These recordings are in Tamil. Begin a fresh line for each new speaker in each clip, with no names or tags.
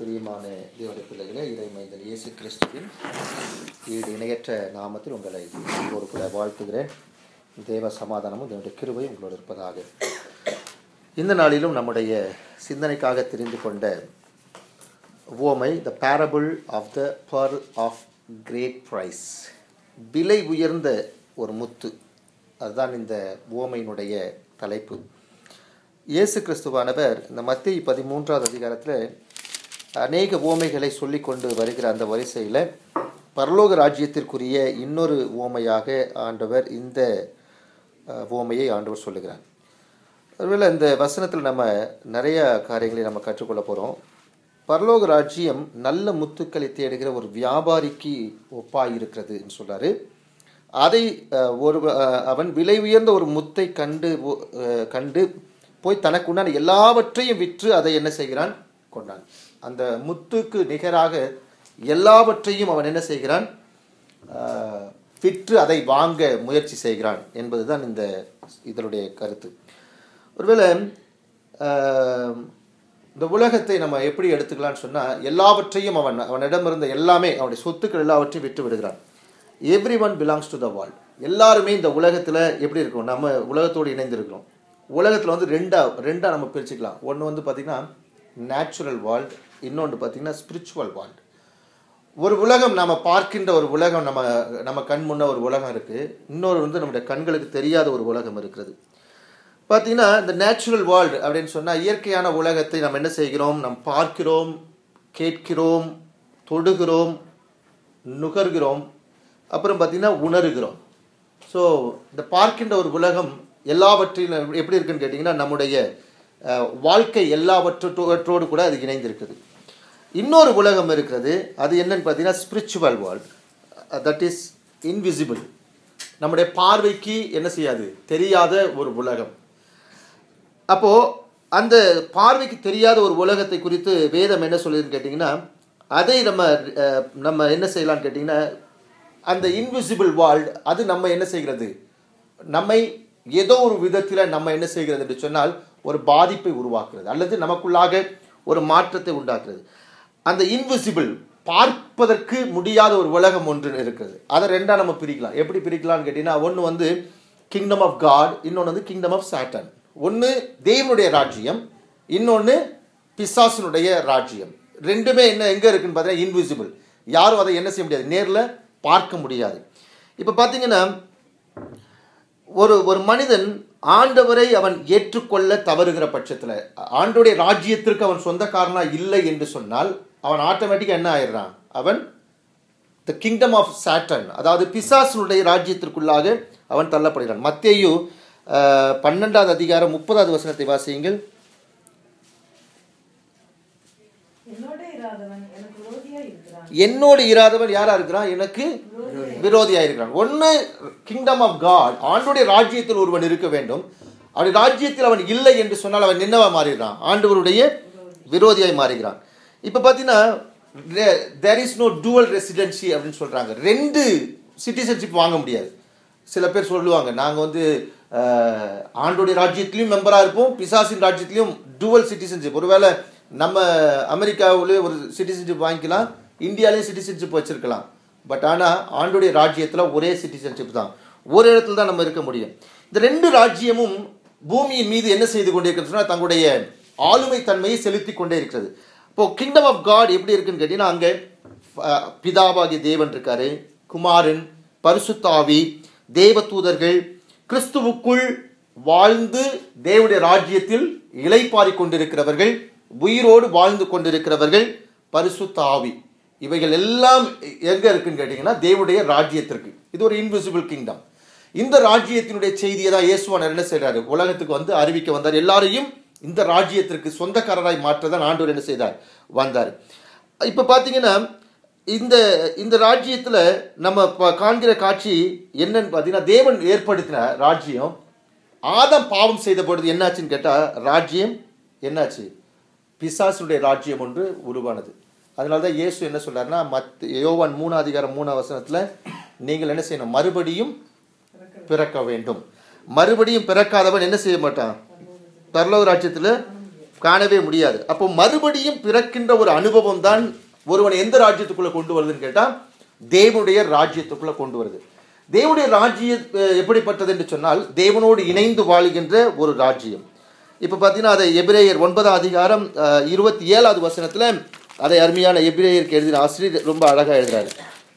பிரியமான தேவடைய பிள்ளைகளே இறைமைந்தல் இயேசு கிறிஸ்துவின் ஈடு இணையற்ற நாமத்தில் உங்களை ஒரு கூட வாழ்த்துகிறேன் தேவ சமாதானமும் தேவனுடைய கிருபையும் உங்களோடு இருப்பதாக இந்த நாளிலும் நம்முடைய சிந்தனைக்காக தெரிந்து கொண்ட உவமை the parable of the pearl of great price விலை உயர்ந்த ஒரு முத்து அதுதான் இந்த உவமையினுடைய தலைப்பு இயேசு கிறிஸ்துவானவர் இந்த மத்திய பதிமூன்றாவது அதிகாரத்தில் அநேக உவமைகளை சொல்லி கொண்டு வருகிற அந்த வரிசையில் பரலோக ராஜ்யத்திற்குரிய இன்னொரு உவமையாக ஆண்டவர் இந்த அஹ், உவமையை ஆண்டவர் சொல்லுகிறார் ஒருவேளை இந்த வசனத்தில் நம்ம நிறைய காரியங்களை நம்ம கற்றுக்கொள்ள போகிறோம் பரலோக ராஜ்யம் நல்ல முத்துக்களை தேடுகிற ஒரு வியாபாரிக்கு ஒப்பாய் இருக்கிறதுன்னு சொல்றாரு அதை அஹ், ஒரு அஹ், அவன் விலை உயர்ந்த ஒரு முத்தை கண்டு ஒ- அஹ், கண்டு போய் தனக்கு உண்டான எல்லாவற்றையும் விற்று அதை என்ன செய்கிறான் கொண்டான் அந்த முத்துக்கு நிகராக எல்லாவற்றையும் அவன் என்ன செய்கிறான் அஹ், விற்று அதை வாங்க முயற்சி செய்கிறான் என்பதுதான் இந்த இதனுடைய கருத்து ஒருவேளை ஆஹ், இந்த உலகத்தை நம்ம எப்படி எடுத்துக்கலாம்னு சொன்னால் எல்லாவற்றையும் அவன் அவனிடம் இருந்த எல்லாமே அவனுடைய சொத்துக்கள் எல்லாவற்றையும் விட்டு விடுகிறான் every one belongs to the world எல்லாருமே இந்த உலகத்தில் எப்படி இருக்கும் நம்ம உலகத்தோடு இணைந்திருக்கிறோம் உலகத்தில் வந்து ரெண்டா ரெண்டா நம்ம பிரிச்சுக்கலாம் ஒன்று வந்து பார்த்திங்கன்னா நேச்சுரல் வேர்ல்டு இன்னொன்று பார்த்திங்கன்னா ஸ்பிரிச்சுவல் வேர்ல்டு ஒரு உலகம் நம்ம பார்க்கின்ற ஒரு உலகம் நம்ம நம்ம கண் முன்ன ஒரு உலகம் இருக்குது இன்னொரு வந்து நம்முடைய கண்களுக்கு தெரியாத ஒரு உலகம் இருக்கிறது பார்த்தீங்கன்னா இந்த நேச்சுரல் வேர்ல்டு அப்படின்னு சொன்னால் இயற்கையான உலகத்தை நம்ம என்ன செய்கிறோம் நாம் பார்க்கிறோம் கேட்கிறோம் தொடுகிறோம் நுகர்கிறோம் அப்புறம் பார்த்தீங்கன்னா உணர்கிறோம் ஸோ இந்த பார்க்கின்ற ஒரு உலகம் எல்லாவற்றிலும் எப்படி இருக்குன்னு கேட்டிங்கன்னா நம்முடைய அஹ், வாழ்க்கை எல்லாவற்றோடு கூட அது இணைந்திருக்குது இன்னொரு உலகம் இருக்கிறது அது என்னன்னு பார்த்தீங்கன்னா spiritual world that is invisible நம்முடைய பார்வைக்கு என்ன செய்யாது தெரியாத ஒரு உலகம் அப்போ அந்த பார்வைக்கு தெரியாத ஒரு உலகத்தை குறித்து வேதம் என்ன சொல்லுதுன்னு கேட்டிங்கன்னா அதை நம்ம அஹ், நம்ம என்ன செய்யலாம்னு கேட்டிங்கன்னா அந்த இன்விசிபிள் வேர்ல்டு அது நம்ம என்ன செய்கிறது நம்மை ஏதோ ஒரு விதத்தில் நம்ம என்ன செய்கிறது என்று சொன்னால் ஒரு பாதிப்பை உருவாக்குறது அல்லது நமக்குள்ளாக ஒரு மாற்றத்தை உண்டாக்குறது அந்த இன்விசிபிள் பார்ப்பதற்கு முடியாத ஒரு உலகம் ஒன்று இருக்கிறது அதை ரெண்டா நம்ம பிரிக்கலாம் எப்படி பிரிக்கலாம்னு கேட்டிங்கன்னா ஒன்று வந்து கிங்டம் ஆஃப் காட் இன்னொன்று வந்து கிங்டம் ஆஃப் சாட்டன் ஒன்று தேவனுடைய ராஜ்யம் இன்னொன்று பிசாசினுடைய ராஜ்யம் ரெண்டுமே என்ன எங்கே இருக்குன்னு பார்த்தீங்கன்னா இன்விசிபிள் யாரும் அதை என்ன செய்ய முடியாது நேரில் பார்க்க முடியாது இப்போ பார்த்தீங்கன்னா ஒரு ஒரு மனிதன் ஆண்டவரை அவன் ஏற்றுக்கொள்ள தவறுகிற பட்சத்தில் ஆண்டோடைய ராஜ்யத்திற்கு அவன் சொந்தக்காரனா இல்லை என்று சொன்னால் அவன் ஆட்டோமேட்டிக்காக என்ன ஆயிடுறான் அவன் த கிங்டம் ஆஃப் சாட்டன் அதாவது பிசாசனுடைய ராஜ்யத்திற்குள்ளாக அவன் தள்ளப்படுகிறான் மத்தேயு அஹ், பன்னெண்டாவது அதிகாரம் முப்பதாவது வசனத்தை வாசியுங்கள்
என்னோட இராதவன் எனக்கு விரோதியா இருக்கிறான்
என்னோடு இராதவன் யாரா இருக்கிறான் எனக்கு விரோதியா இருக்கிறான் ஒன்று கிங்டம் ஆஃப் காட் ஆண்டுடைய ராஜ்யத்தில் ஒருவன் இருக்க வேண்டும் அவருடைய ராஜ்யத்தில் அவன் இல்லை என்று சொன்னால் அவன் என்னவா மாறிடுறான் ஆண்டவருடைய விரோதியாய் மாறுகிறான் இப்போ பார்த்தீங்கன்னா there is no dual residency அப்படின்னு சொல்கிறாங்க ரெண்டு சிட்டிசன்ஷிப் வாங்க முடியாது சில பேர் சொல்லுவாங்க நாங்கள் வந்து அஹ், ஆண்டோடைய ராஜ்யத்திலையும் மெம்பராக இருப்போம் பிசாசின் ராஜ்யத்திலையும் டுவல் சிட்டிசன்ஷிப் ஒருவேளை நம்ம அமெரிக்காவிலே ஒரு சிட்டிசன்ஷிப் வாங்கிக்கலாம் இந்தியாவிலேயும் சிட்டிசன்ஷிப் வச்சிருக்கலாம் பட் ஆனால் ஆண்டோடைய ராஜ்யத்தில் ஒரே சிட்டிசன்ஷிப் தான் ஒரு இடத்துல தான் நம்ம இருக்க முடியும் இந்த ரெண்டு ராஜ்யமும் பூமியின் மீது என்ன செய்து கொண்டிருக்கிறது சொன்னால் தங்களுடைய ஆளுமை தன்மையை செலுத்தி கொண்டே இருக்கிறது இப்போ கிங்டம் ஆஃப் காட் எப்படி இருக்குன்னு கேட்டீங்கன்னா அங்கே அஹ், பிதாவாகிய தேவன் இருக்காரு குமாரன் பரிசுத்தாவி தேவதூதர்கள் கிறிஸ்துவுக்குள் வாழ்ந்து தேவனுடைய ராஜ்யத்தில் இளைப்பாரி கொண்டிருக்கிறவர்கள் உயிரோடு வாழ்ந்து கொண்டிருக்கிறவர்கள் பரிசுத்த ஆவி இவைகள் எல்லாம் எங்க இருக்குன்னு கேட்டீங்கன்னா தேவனுடைய ராஜ்யத்திற்கு இது ஒரு இன்விசிபிள் கிங்டம் இந்த ராஜ்யத்தினுடைய செய்தியை தான் இயேசுவானர் என்ன செய்றாரு உலகத்துக்கு வந்து அறிவிக்க வந்தார் எல்லாரையும் இந்த ராஜ்யத்திற்கு சொந்தக்காரராய் மாற்ற தான் ஆண்டவர் என்ன செய்தார் வந்தார் இப்போ பார்த்தீங்கன்னா இந்த இந்த ராஜ்யத்தில் நம்ம ப- காண்கிற காட்சி என்னன்னு பார்த்தீங்கன்னா தேவன் ஏற்படுத்தின ராஜ்யம் ஆதாம் பாவம் செய்த பொழுது என்னாச்சுன்னு கேட்டால் ராஜ்யம் என்னாச்சு பிசாசுடைய ராஜ்யம் ஒன்று உருவானது அதனால தான் இயேசு என்ன சொல்றாருன்னா மத் யோவான் மூணு அதிகாரம் மூணாம் வசனத்தில் நீங்கள் என்ன செய்யணும் மறுபடியும் பிறக்க வேண்டும் மறுபடியும் பிறக்காதவன் என்ன செய்ய மாட்டான் பரலோக ராஜ்யத்தில் காணவே முடியாது அப்போ மறுபடியும் பிறக்கின்ற ஒரு அனுபவம் தான் ஒருவன் எந்த ராஜ்யத்துக்குள்ள கொண்டு வருதுன்னு கேட்டா தேவனுடைய ராஜ்யத்துக்குள்ள கொண்டு வருது தேவனுடைய ராஜ்யம் அஹ், எப்படிப்பட்டது என்று சொன்னால் தேவனோடு இணைந்து வாழுகின்ற ஒரு ராஜ்யம் இப்போ பார்த்தீங்கன்னா அதை எபிரேயர் ஒன்பதாம் அதிகாரம் அஹ், இருபத்தி ஏழாவது வசனத்தில் அதை அருமையான எபிரேயருக்கு எழுதின ஆசிரியர் ரொம்ப அழகாக எழுதுறாரு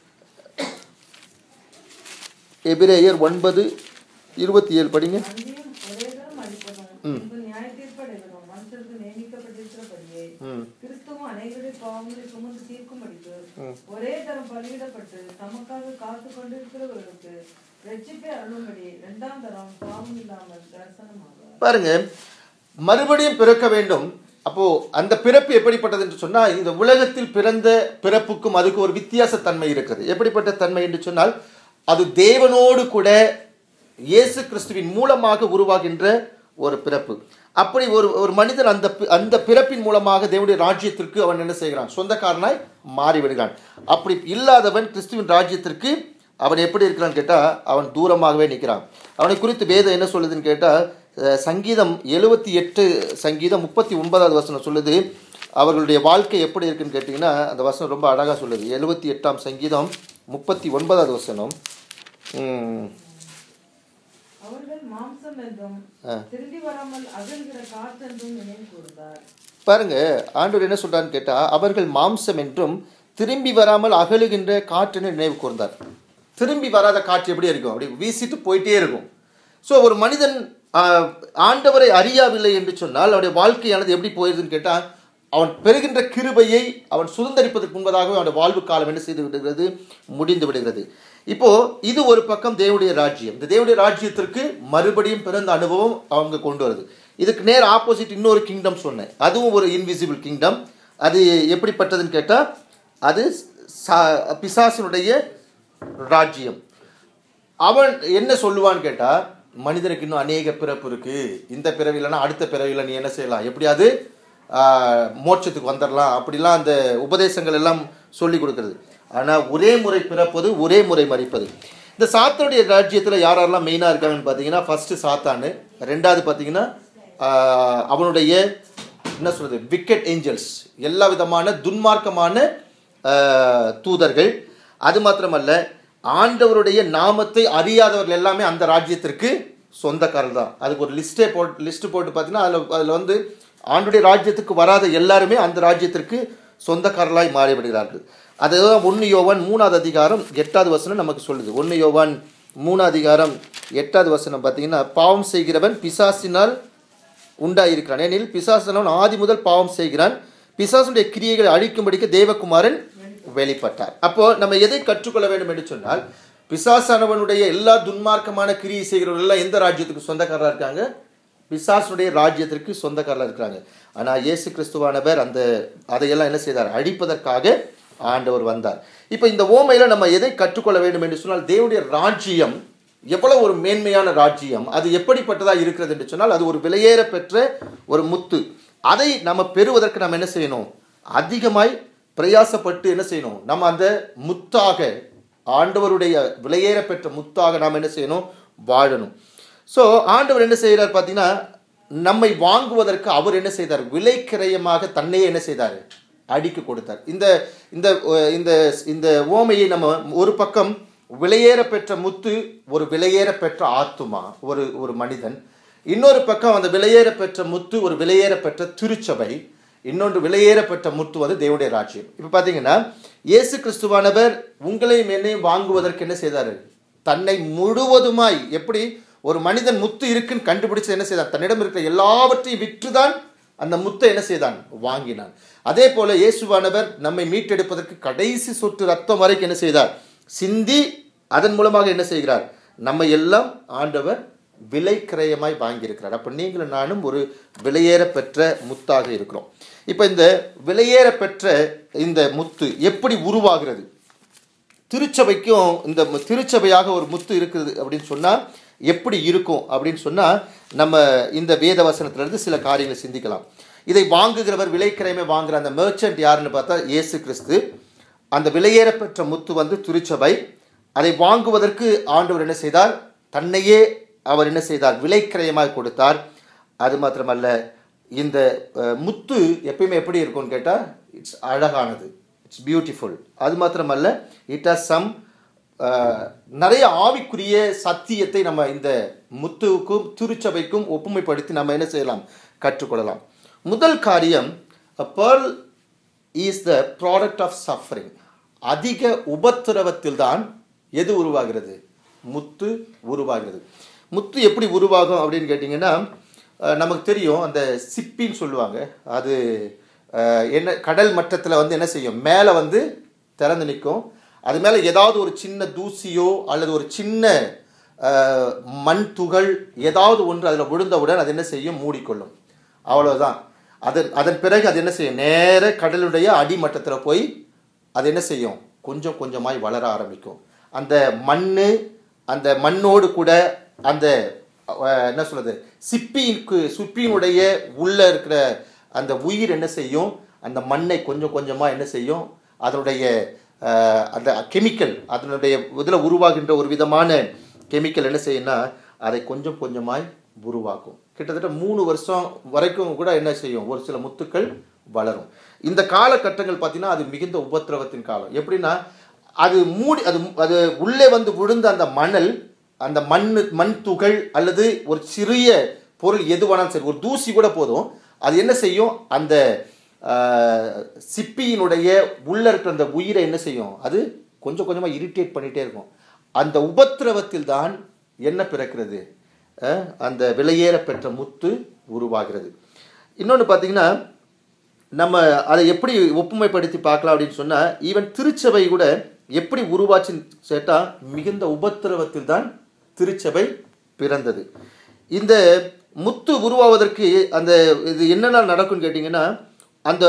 எபிரேயர் ஒன்பது இருபத்தி ஏழு படிங்க
அங்கேயும் ஒரே தரம் அடிப்பதும் பின்பு நியாய தீர்ப்படைவதும் மனுஷருக்கு நியமிக்கப்பட்டிருக்கிறபடியே
ம்
கிறிஸ்துவும் அநேகருடைய பாவங்களை சுமந்து தீர்க்கும்படிக்கு ஒரே தரம் பலியிடப்பட்டு தமக்காக காத்து கொண்டிருக்கிறவர்களுக்கு ரட்சிப்பை அருளும்படி இரண்டாம் தரம் பாவம் இல்லாமல் தரிசனமாவார்
பாருங்க மறுபடியும் பிறக்க வேண்டும் அப்போ அந்த பிறப்பு எப்படிப்பட்டது என்று சொன்னால் இந்த உலகத்தில் பிறந்த பிறப்புக்கும் அதுக்கு ஒரு வித்தியாசத்தன்மை இருக்கிறது எப்படிப்பட்ட தன்மை என்று சொன்னால் அது தேவனோடு கூட இயேசு கிறிஸ்துவின் மூலமாக உருவாகின்ற ஒரு பிறப்பு அப்படி ஒரு ஒரு மனிதன் அந்த பி- அந்த பிறப்பின் மூலமாக தேவனுடைய ராஜ்யத்திற்கு அவன் என்ன செய்கிறான் சொந்தக்காரனாய் மாறிவிடுகிறான் அப்படி இல்லாதவன் கிறிஸ்துவின் ராஜ்யத்திற்கு அவன் எப்படி இருக்கிறான்னு கேட்டால் அவன் தூரமாகவே நிற்கிறான் அவனை குறித்து வேதம் என்ன சொல்லுதுன்னு கேட்டால் அஹ், சங்கீதம் எழுபத்தி எட்டு சங்கீதம் முப்பத்தி ஒன்பதாவது வசனம் சொல்லுது அவர்களுடைய வாழ்க்கை எப்படி இருக்குன்னு கேட்டிங்கன்னா அந்த வசனம் ரொம்ப அழகாக சொல்லுது எழுபத்தி எட்டாம் சங்கீதம் முப்பத்தி ஒன்பதாவது வசனம் உம்,
அவர்கள் மாம்சம் என்றும் திரும்பி வராமல் அகல்கிற காற்றென்றும் நினைவு கூர்ந்தார்
பாருங்க ஆண்டவர் என்ன சொல்றான்னு கேட்டா அவர்கள் மாம்சம் என்றும் திரும்பி வராமல் அகலுகின்ற காற்றுன்னு நினைவு கூர்ந்தார் திரும்பி வராத காற்று எப்படி இருக்கும் அப்படி வீசிட்டு போயிட்டே இருக்கும் ஸோ ஒரு மனிதன் ஆஹ், ஆண்டவரை அறியவில்லை என்று சொன்னால் அவனுடைய வாழ்க்கையானது எப்படி போயிருதுன்னு கேட்டால் அவன் பெறுகின்ற கிருபையை அவன் சுதந்திரிப்பதற்கு முன்பதாகவே அவனுடைய வாழ்வு காலம் என்ன செய்து விடுகிறது முடிந்து விடுகிறது இப்போ இது ஒரு பக்கம் தேவனுடைய ராஜ்யம் இந்த தேவனுடைய ராஜ்யத்திற்கு மறுபடியும் பிறந்த அனுபவம் அவங்க கொண்டு வருது இதுக்கு நேர் ஆப்போசிட் இன்னொரு கிங்டம் சொன்னேன் அதுவும் ஒரு இன்விசிபிள் கிங்டம் அது எப்படிப்பட்டதுன்னு கேட்டால் அது சா- பிசாசினுடைய ராஜ்யம் அவன் என்ன சொல்லுவான்னு கேட்டா மனிதனுக்கு இன்னும் அநேக பிறப்பு இருக்கு இந்த பிறவிலனா அடுத்த பிறவில நீ என்ன செய்யலாம் எப்படியாவது ஆஹ், மோட்சத்துக்கு வந்துடலாம் அப்படிலாம் அந்த உபதேசங்கள் எல்லாம் சொல்லி கொடுக்கிறது ஆனா ஒரே முறை பிறப்பது ஒரே முறை மறிப்பது இந்த சாத்தானுடைய ராஜ்யத்தில் யார் யாரெல்லாம் மெயினாக இருக்காங்கன்னு பார்த்தீங்கன்னா ஃபர்ஸ்ட் சாத்தானு ரெண்டாவது பார்த்தீங்கன்னா ஆஹ், அவனுடைய என்ன சொல்றது விக்கெட் ஏஞ்சல்ஸ் எல்லா விதமான துன்மார்க்கமான ஆஹ், தூதர்கள் அது மாத்திரமல்ல ஆண்டவருடைய நாமத்தை அறியாதவர்கள் எல்லாமே அந்த ராஜ்யத்திற்கு சொந்தக்காரர் தான் அதுக்கு ஒரு லிஸ்ட்டே போட்டு லிஸ்ட் போட்டு பார்த்தீங்கன்னா அதில் அதில் வந்து ஆண்டுடைய ராஜ்யத்துக்கு வராத எல்லாருமே அந்த ராஜ்யத்திற்கு சொந்தக்காரர்களாய் மாறிவிடுகிறார்கள் அதுதான் ஒன்று யோவான் மூணாவது அதிகாரம் எட்டாவது வசனம் நமக்கு சொல்லுது ஒன்று யோவான் மூணாவது அதிகாரம் எட்டாவது வசனம் பார்த்தீங்கன்னா பாவம் செய்கிறவன் பிசாசினால் உண்டாயிருக்கிறான் ஏனெனில் பிசாசனவன் ஆதி முதல் பாவம் செய்கிறான் பிசாசனுடைய கிரியைகளை அழிக்கும்படிக்கு தேவகுமாரன் வெளிப்பட்டார் அப்போ நம்ம எதை கற்றுக்கொள்ள வேண்டும் என்று சொன்னால் பிசாசானவனுடைய எல்லா துன்மார்க்கமான கிரியை செய்கிறவர்கள் எல்லாம் எந்த ராஜ்யத்துக்கு சொந்தக்காரராக இருக்காங்க பிசாசுடைய ராஜ்யத்திற்கு சொந்தக்காரராக இருக்கிறாங்க ஆனால் இயேசு கிறிஸ்துவானவர் அந்த அதையெல்லாம் என்ன செய்தார் அழிப்பதற்காக ஆண்டவர் வந்தார் இப்போ இந்த ஓமையில நம்ம எதை கற்றுக்கொள்ள வேண்டும் என்று சொன்னால் தேவனுடைய ராஜ்யம் எவ்வளவு ஒரு மேன்மையான ராஜ்யம் அது எப்படிப்பட்டதா இருக்கிறது என்று சொன்னால் அது ஒரு விலையேற பெற்ற ஒரு முத்து அதை நம்ம பெறுவதற்கு நம்ம என்ன செய்யணும் அதிகமாய் பிரயாசப்பட்டு என்ன செய்யணும் நம்ம அந்த முத்தாக ஆண்டவருடைய விலையேற பெற்ற முத்தாக நாம் என்ன செய்யணும் வாழணும் ஸோ ஆண்டவர் என்ன செய்கிறார் பார்த்தீங்கன்னா நம்மை வாங்குவதற்கு அவர் என்ன செய்தார் விலை கிரயமாக தன்னையே என்ன செய்தார் அடிக்கு கொடுத்தார் இந்த இந்த அஹ், இந்த இந்த ஓமையை நம்ம ஒரு பக்கம் விலையேற பெற்ற முத்து ஒரு விலையேற பெற்ற ஆத்துமா ஒரு ஒரு மனிதன் இன்னொரு பக்கம் அந்த விலையேற பெற்ற முத்து ஒரு விலையேற பெற்ற திருச்சபை இன்னொன்று விலையேற பெற்ற முத்து வந்து தேவனுடைய ராஜ்யம் இப்போ பார்த்தீங்கன்னா இயேசு கிறிஸ்துவானவர் உங்களையும் என்னையும் வாங்குவதற்கு என்ன செய்தார் தன்னை முழுவதுமாய் எப்படி ஒரு மனிதன் முத்து இருக்குன்னு கண்டுபிடிச்சு என்ன செய்தான் தன்னிடம் இருக்கிற எல்லாவற்றையும் விற்றுதான் அந்த முத்தை என்ன செய்தான் வாங்கினான் அதே போல இயேசுவானவர் நம்மை மீட்டெடுப்பதற்கு கடைசி சொட்டு ரத்தம் வரைக்கும் என்ன செய்தார் சிந்தி அதன் மூலமாக என்ன செய்கிறார் நம்ம எல்லாம் ஆண்டவர் விலை கிரயமாய் வாங்கியிருக்கிறார் அப்போ நீங்களும் நானும் ஒரு விலையேற பெற்ற முத்தாக இருக்கிறோம் இப்போ இந்த விலையேற பெற்ற இந்த முத்து எப்படி உருவாகிறது திருச்சபைக்கும் இந்த மு- திருச்சபையாக ஒரு முத்து இருக்குது அப்படின்னு சொன்னால் எப்படி இருக்கும் அப்படின்னு சொன்னால் நம்ம இந்த வேத வசனத்திலிருந்து சில காரியங்களை சிந்திக்கலாம் இதை வாங்குகிறவர் விலைக்கிரயமே வாங்குற அந்த மெர்ச்சன்ட் யாருன்னு பார்த்தா இயேசு கிறிஸ்து அந்த விலையேற பெற்ற முத்து வந்து திருச்சபை அதை வாங்குவதற்கு ஆண்டவர் என்ன செய்தார் தன்னையே அவர் என்ன செய்தார் விலைக்கிரயமாக கொடுத்தார் அது மாத்திரமல்ல இந்த அஹ், முத்து எப்பயுமே எப்படி இருக்கும்னு கேட்டால் இட்ஸ் அழகானது இட்ஸ் பியூட்டிஃபுல் அது மாத்திரமல்ல இட் ஹஸ் சம் நிறைய ஆவிக்குரிய சத்தியத்தை நம்ம இந்த முத்துவுக்கும் திருச்சபைக்கும் ஒப்புமைப்படுத்தி நம்ம என்ன செய்யலாம் கற்றுக்கொள்ளலாம் முதல் காரியம் a pearl is the product of suffering அதிக உபத்திரவத்தில் தான் எது உருவாகிறது முத்து உருவாகிறது முத்து எப்படி உருவாகும் அப்படின்னு கேட்டிங்கன்னா அஹ், நமக்கு தெரியும் அந்த சிப்பின்னு சொல்லுவாங்க அது அஹ், என்ன கடல் மட்டத்தில் வந்து என்ன செய்யும் மேலே வந்து திறந்து நிற்கும் அது மேலே ஏதாவது ஒரு சின்ன தூசியோ அல்லது ஒரு சின்ன அஹ், மண் துகள் ஏதாவது ஒன்று அதில் விழுந்தவுடன் அது என்ன செய்யும் மூடிக்கொள்ளும் அவ்வளவுதான் அதன் அதன் பிறகு அது என்ன செய்யும் நேர கடலுடைய அடிமட்டத்தில் போய் அது என்ன செய்யும் கொஞ்சம் கொஞ்சமாய் வளர ஆரம்பிக்கும் அந்த மண் அந்த மண்ணோடு கூட அந்த அஹ், என்ன சொல்றது சிப்பிக்கு சிப்பியினுடைய உள்ள இருக்கிற அந்த உயிர் என்ன செய்யும் அந்த மண்ணை கொஞ்சம் கொஞ்சமாக என்ன செய்யும் அதனுடைய அஹ், அந்த கெமிக்கல் அதனுடைய இதில் உருவாகின்ற ஒரு விதமான கெமிக்கல் என்ன செய்யும்னா அதை கொஞ்சம் கொஞ்சமாய் உருவாக்கும் கிட்டத்தட்ட மூணு வருஷம் வரைக்கும் கூட என்ன செய்யும் ஒரு சில முத்துக்கள் வளரும் இந்த காலகட்டங்கள் பார்த்தீங்கன்னா அது மிகுந்த உபத்திரவத்தின் காலம் எப்படின்னா அது மூடி அது அது உள்ளே வந்து விழுந்த அந்த மணல் அந்த மண் மண் துகள் அல்லது ஒரு சிறிய பொருள் எதுவானாலும் சரி ஒரு தூசி கூட போதும் அது என்ன செய்யும் அந்த ஆஹ், சிப்பியினுடைய உள்ள இருக்கிற அந்த உயிரை என்ன செய்யும் அது கொஞ்சம் கொஞ்சமாக இரிட்டேட் பண்ணிகிட்டே இருக்கும் அந்த உபத்திரவத்தில் தான் என்ன பிறக்கிறது அஹ், அந்த விலையேற பெற்ற முத்து உருவாகிறது இன்னொன்று பார்த்தீங்கன்னா நம்ம அதை எப்படி ஒப்புமைப்படுத்தி பார்க்கலாம் அப்படின்னு சொன்னால் ஈவன் திருச்சபை கூட எப்படி உருவாச்சுன்னு கேட்டால் மிகுந்த உபத்திரவத்தில் தான் திருச்சபை பிறந்தது இந்த முத்து உருவாவதற்கு அந்த இது என்னென்ன நடக்கும்னு கேட்டிங்கன்னா அந்த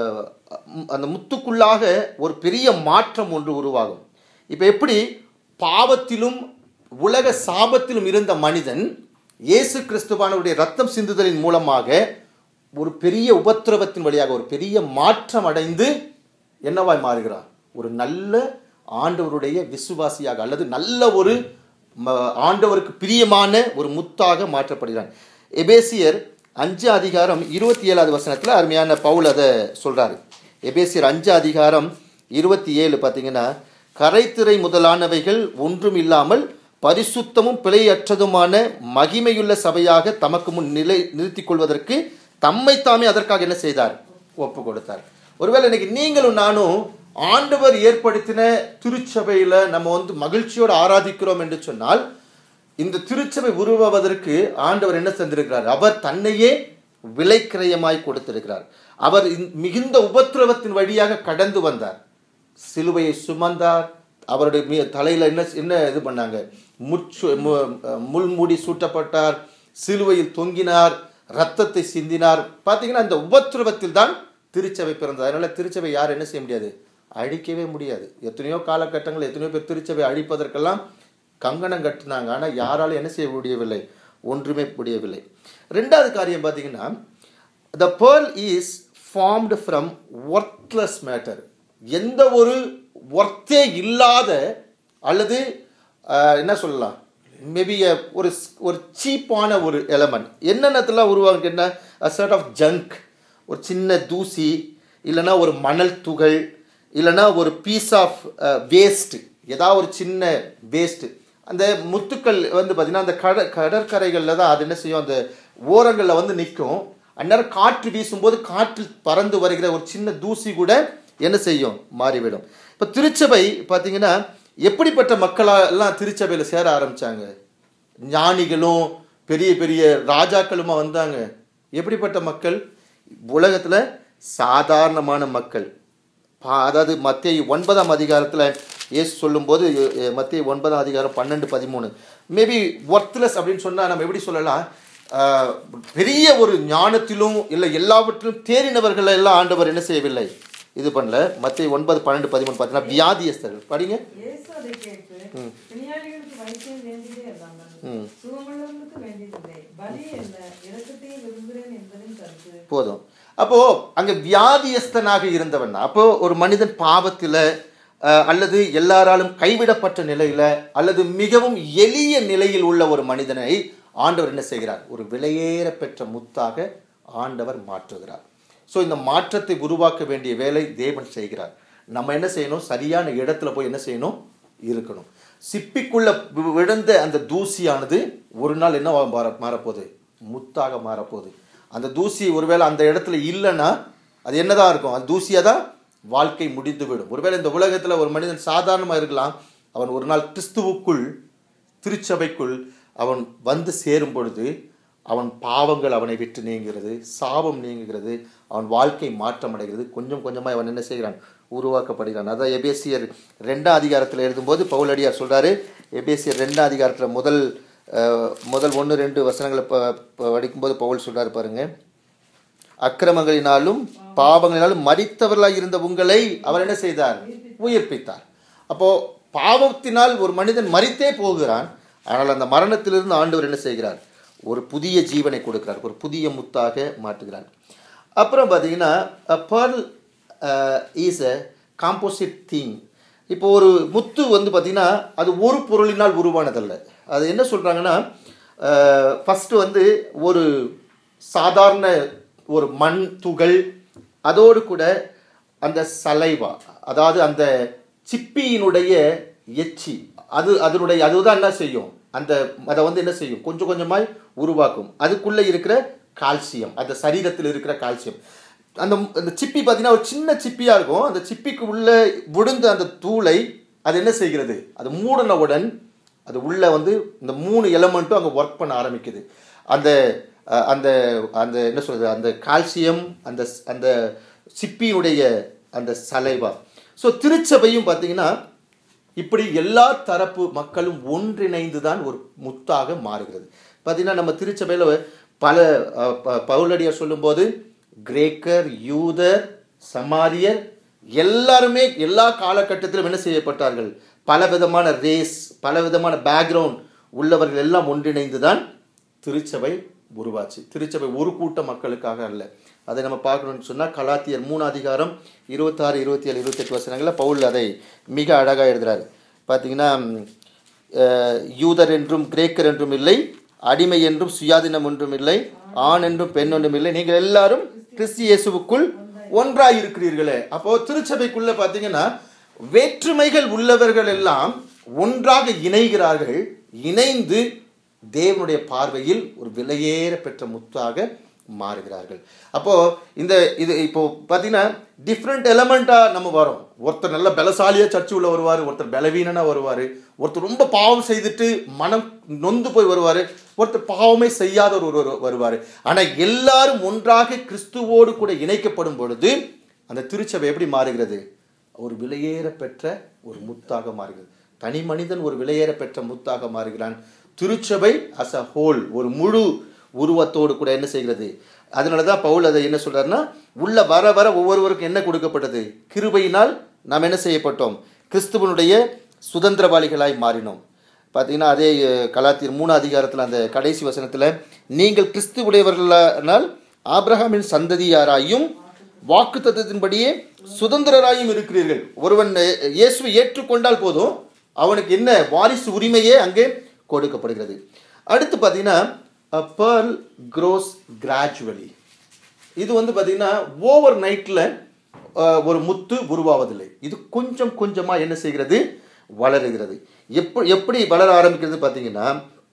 அந்த முத்துக்குள்ளாக ஒரு பெரிய மாற்றம் ஒன்று உருவாகும் இப்போ எப்படி பாவத்திலும் உலக சாபத்திலும் இருந்த மனிதன் இயேசு கிறிஸ்துவானுடைய ரத்தம் சிந்துதலின் மூலமாக ஒரு பெரிய உபத்திரவத்தின் வழியாக ஒரு பெரிய மாற்றம் அடைந்து என்னவாய் மாறுகிறார் ஒரு நல்ல ஆண்டவருடைய விசுவாசியாக அல்லது நல்ல ஒரு ம- ஆண்டவருக்கு பிரியமான ஒரு முத்தாக மாற்றப்படுகிறான் எபேசியர் அஞ்சு அதிகாரம் இருபத்தி ஏழாவது வசனத்தில் அருமையான பவுல் அதை சொல்றாரு எபேசியர் அஞ்சு அதிகாரம் இருபத்தி ஏழு பார்த்தீங்கன்னா கரைத்திரை முதலானவைகள் ஒன்றும் இல்லாமல் பரிசுத்தமும் பிழையற்றதுமான மகிமையுள்ள சபையாக தமக்கு முன் நிலை நிறுத்திக் கொள்வதற்கு தம்மை தாமே அதற்காக என்ன செய்தார் ஒப்பு கொடுத்தார் ஒருவேளை இன்னைக்கு நீங்களும் நானும் ஆண்டவர் ஏற்படுத்தின திருச்சபையில நம்ம வந்து மகிழ்ச்சியோடு ஆராதிக்கிறோம் என்று சொன்னால் இந்த திருச்சபை உருவாவதற்கு ஆண்டவர் என்ன செஞ்சிருக்கிறார் அவர் தன்னையே விலைக்கிரயமாய் கொடுத்திருக்கிறார் அவர் இந்த மிகுந்த உபத்திரவத்தின் வழியாக கடந்து வந்தார் சிலுவையை சுமந்தார் அவருடைய மீ- தலையில என்ன என்ன இது பண்ணாங்க முற்சு மு- முள்முடி சூட்டப்பட்டார் சிலுவையில் தொங்கினார் ரத்தத்தை சிந்தினார் பார்த்தீங்கன்னா இந்த உபத்திரவத்தில் தான் திருச்சபை பிறந்தது அதனால திருச்சபை யார் என்ன செய்ய முடியாது அழிக்கவே முடியாது எத்தனையோ காலகட்டங்கள் எத்தனையோ பேர் திருச்சபை அழிப்பதற்கெல்லாம் கங்கணம் கட்டினாங்க ஆனால் யாராலும் என்ன செய்ய முடியவில்லை ஒன்றுமே முடியவில்லை ரெண்டாவது காரியம் பார்த்தீங்கன்னா the pearl is formed from worthless matter எந்த ஒரு ஒர்த்தே இல்லாத அல்லது அஹ், என்ன சொல்லலாம் மேபி ஒரு ஒரு சீப்பான ஒரு எலமெண்ட் என்னென்னத்தெல்லாம் உருவாகுன்னு கேட்டால் அ சர்ட் ஆஃப் ஜங்க் ஒரு சின்ன தூசி இல்லைன்னா ஒரு மணல் துகள் இல்லைன்னா ஒரு பீஸ் ஆஃப் வேஸ்ட் ஏதாவது ஒரு சின்ன வேஸ்ட்டு அந்த முத்துக்கள் வந்து பார்த்திங்கன்னா அந்த கட கடற்கரைகளில் தான் அது என்ன செய்யும் அந்த ஓரங்களில் வந்து நிற்கும் அந்நேரம் காற்று வீசும்போது காற்றில் பறந்து வருகிற ஒரு சின்ன தூசி கூட என்ன செய்யும் மாறிவிடும் இப்போ திருச்சபை பார்த்தீங்கன்னா எப்படிப்பட்ட மக்களாக எல்லாம் திருச்சபையில் சேர ஆரம்பிச்சாங்க ஞானிகளும் பெரிய பெரிய ராஜாக்களுமா வந்தாங்க எப்படிப்பட்ட மக்கள் உலகத்தில் சாதாரணமான மக்கள் பா- அதாவது மத்திய ஒன்பதாம் அதிகாரத்தில் இயேசு சொல்லும்போது மத்திய ஒன்பதாம் அதிகாரம் பன்னெண்டு பதிமூணு மேபி ஒர்த்லெஸ் அப்படின்னு சொன்னால் நம்ம எப்படி சொல்லலாம் ஆஹ், பெரிய ஒரு ஞானத்திலும் இல்லை எல்லாவற்றிலும் தேறினவர்களை எல்லாம் ஆண்டவர் என்ன செய்யவில்லை இது பண்ணல மத்திய ஒன்பது பன்னெண்டு பதிமூணு பார்த்தீங்கன்னா வியாதியஸ்தர்கள் படிங்க
இயேசு அதை கேட்டு பிணியாளிகளுக்கு வைத்தியம் வேண்டியதே அல்லாமல் சுகமுள்ளவர்களுக்கு வேண்டியதில்லை பலி என்ன இரக்கத்தையும் விரும்புகிறேன் என்பதின் கருத்து
போதும் அப்போ அங்க வியாதியஸ்தனாக இருந்தவன் அப்போ ஒரு மனிதன் பாவத்தில் அல்லது எல்லாராலும் கைவிடப்பட்ட நிலையில அல்லது மிகவும் எளிய நிலையில் உள்ள ஒரு மனிதனை ஆண்டவர் என்ன செய்கிறார் ஒரு விலையேற பெற்ற முத்தாக ஆண்டவர் மாற்றுகிறார் ஸோ இந்த மாற்றத்தை உருவாக்க வேண்டிய வேலை தேவன் செய்கிறார் நம்ம என்ன செய்யணும் சரியான இடத்துல போய் என்ன செய்யணும் இருக்கணும் சிப்பிக்குள்ள வி- விழுந்த அந்த தூசியானது ஒரு நாள் என்ன மாற மாறப்போகுது முத்தாக மாறப்போகுது அந்த தூசி ஒருவேளை அந்த இடத்துல இல்லைன்னா அது என்னதான் இருக்கும் அது தூசியாக தான் வாழ்க்கை முடிந்து விடும் ஒருவேளை இந்த உலகத்தில் ஒரு மனிதன் சாதாரணமாக இருக்கலாம் அவன் ஒரு நாள் கிறிஸ்துவுக்குள் திருச்சபைக்குள் அவன் வந்து சேரும் பொழுது அவன் பாவங்கள் அவனை விட்டு நீங்குகிறது சாபம் நீங்குகிறது அவன் வாழ்க்கை மாற்றம் அடைகிறது கொஞ்சம் கொஞ்சமாக அவன் என்ன செய்கிறான் உருவாக்கப்படுகிறான் அதான் எபேசியர் ரெண்டாம் அதிகாரத்தில் எழுதும்போது பவுலடியார் சொல்றாரு எபேசியர் ரெண்டாம் அதிகாரத்தில் முதல் அஹ், முதல் ஒன்று ரெண்டு வசனங்களை ப ப- படிக்கும்போது பவுல் சொல்றாரு பாருங்க அக்கிரமங்களினாலும் பாவங்களினாலும் மரித்தவர்களாய் இருந்த உங்களை அவர் என்ன செய்தார் உயிர்ப்பித்தார் அப்போ பாவத்தினால் ஒரு மனிதன் மரித்தே போகிறான் ஆனால் அந்த மரணத்திலிருந்து ஆண்டவர் என்ன செய்கிறார் ஒரு புதிய ஜீவனை கொடுக்கிறார் ஒரு புதிய முத்தாக மாற்றுகிறார் அப்புறம் பார்த்தீங்கன்னா pearl is a composite thing இப்போ ஒரு முத்து வந்து பார்த்தீங்கன்னா அது ஒரு பொருளினால் உருவானதல்ல அது என்ன சொல்கிறாங்கன்னா ஃபஸ்ட்டு வந்து ஒரு சாதாரண ஒரு மண் துகள் அதோடு கூட அந்த சலைவா அதாவது அந்த சிப்பியினுடைய எச்சி அது அதனுடைய அதுதான் என்ன செய்யும் அந்த அதை வந்து என்ன செய்யும் கொஞ்சம் கொஞ்சமாய் உருவாக்கும் அதுக்குள்ளே இருக்கிற கால்சியம் அந்த சரீரத்தில் இருக்கிற கால்சியம் அந்த அந்த சிப்பி பார்த்தீங்கன்னா ஒரு சின்ன சிப்பியாக இருக்கும் அந்த சிப்பிக்கு உள்ளே விழுந்த அந்த தூளை அது என்ன செய்கிறது அது மூடினவுடன் அது உள்ள வந்து இந்த மூணு எலமெண்ட்டும் அங்கே ஒர்க் பண்ண ஆரம்பிக்குது அந்த அஹ், அந்த அந்த என்ன சொல்றது அந்த கால்சியம் அந்த ஸ்- அந்த சிப்பியுடைய அந்த சலைவா ஸோ திருச்சபையும் பார்த்தீங்கன்னா இப்படி எல்லா தரப்பு மக்களும் ஒன்றிணைந்து தான் ஒரு முத்தாக மாறுகிறது பார்த்தீங்கன்னா நம்ம திருச்சபையில் பல அஹ், ப- பவுலடியார் சொல்லும்போது கிரேக்கர் யூதர் சமாரியர் எல்லாருமே எல்லா காலகட்டத்திலும் என்ன செய்யப்பட்டார்கள் பல விதமான ரேஸ் பல விதமான பேக்ரவுண்ட் உள்ளவர்கள் எல்லாம் ஒன்றிணைந்து தான் திருச்சபை உருவாச்சு திருச்சபை ஒரு கூட்ட மக்களுக்காக அல்ல அதை நம்ம பார்க்கணும்னு சொன்னால் கலாத்தியர் மூணு அதிகாரம் இருபத்தாறு இருபத்தி ஏழு இருபத்தெட்டு வசனங்களில் பவுல் அதை மிக அழகாக எழுதுறாரு பார்த்தீங்கன்னா அஹ், யூதர் என்றும் கிரேக்கர் என்றும் இல்லை அடிமை என்றும் சுயாதீனம் ஒன்றும் இல்லை ஆண் என்றும் பெண் ஒன்றும் இல்லை நீங்கள் எல்லாரும் கிறிஸ்து இயேசுவுக்குள் ஒன்றாய் இருக்கிறீர்களே அப்போ திருச்சபைக்குள்ள பார்த்தீங்கன்னா வேற்றுமைகள் உள்ளவர்கள் எல்லாம் ஒன்றாக இணைகிறார்கள் இணைந்து தேவனுடைய பார்வையில் ஒரு விலையேற பெற்ற முத்தாக மாறுகிறார்கள் அப்போ இந்த இது இப்போ பார்த்தீங்கன்னா டிஃப்ரெண்ட் எலமெண்ட்டாக நம்ம வரோம் ஒருத்தர் நல்ல பலசாலியாக சர்ச்சு உள்ள வருவார் ஒருத்தர் பலவீனனாக வருவார் ஒருத்தர் ரொம்ப பாவம் செய்துட்டு மனம் நொந்து போய் வருவார் ஒருத்தர் பாவமே செய்யாத ஒரு வருவார் ஆனால் எல்லாரும் ஒன்றாக கிறிஸ்துவோடு கூட இணைக்கப்படும் பொழுது அந்த திருச்சபை எப்படி மாறுகிறது ஒரு விலையேற பெற்ற ஒரு முத்தாக மாறுகிறது தனி மனிதன் ஒரு விலையேற பெற்ற முத்தாக மாறுகிறான் திருச்சபை அஸ் அ ஹோல் ஒரு முழு உருவத்தோடு கூட என்ன செய்கிறது அதனால தான் பவுல் அதை என்ன சொல்றாருன்னா உள்ள வர வர ஒவ்வொருவருக்கும் என்ன கொடுக்கப்பட்டது கிருபையினால் நாம் என்ன செய்யப்பட்டோம் கிறிஸ்துவனுடைய சுதந்திரவாளிகளாய் மாறினோம் பார்த்தீங்கன்னா அதே அஹ், கலாத்தியர் மூணு அதிகாரத்தில் அந்த கடைசி வசனத்தில் நீங்கள் கிறிஸ்து உடையவர்களானால் ஆபிரகாமின் சந்ததியாராயும் வாக்கு தத்துவத்தின்படியே சுதந்திரராயும் இருக்கிறீர்கள் ஒருவன் அஹ், இயேசுவை ஏற்றுக்கொண்டால் போதும் அவனுக்கு என்ன வாரிசு உரிமையே அங்கே கொடுக்கப்படுகிறது அடுத்து பார்த்தீங்கன்னா பேர்ல் க்ரோஸ் கிராஜுவலி இது வந்து பார்த்தீங்கன்னா ஓவர் நைட்டில் ஒரு முத்து உருவாவதில்லை இது கொஞ்சம் கொஞ்சமாக என்ன செய்கிறது வளருகிறது எப்படி எப்படி வளர ஆரம்பிக்கிறது பார்த்தீங்கன்னா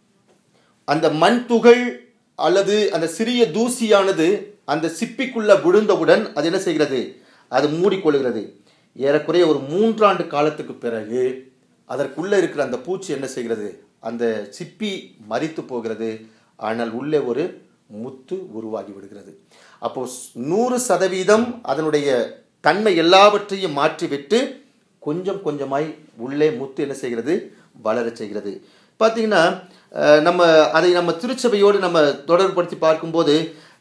அந்த மண் துகள் அல்லது அந்த சிறிய தூசியானது அந்த சிப்பிக்குள்ள விழுந்தவுடன் அது என்ன செய்கிறது அது மூடிக்கொள்கிறது ஏறக்குறைய ஒரு மூன்றாண்டு காலத்துக்கு பிறகு அதற்குள்ள இருக்கிற அந்த பூச்சி என்ன செய்கிறது அந்த சிப்பி மரித்து போகிறது ஆனால் உள்ளே ஒரு முத்து உருவாகி விடுகிறது அப்போ ஸ்- நூறு சதவீதம் அதனுடைய தன்மை எல்லாவற்றையும் மாற்றிவிட்டு கொஞ்சம் கொஞ்சமாய் உள்ளே முத்து என்ன செய்கிறது வளரச் செய்கிறது பார்த்தீங்கன்னா அஹ், நம்ம அதை நம்ம திருச்சபையோடு நம்ம தொடர்படுத்தி பார்க்கும்போது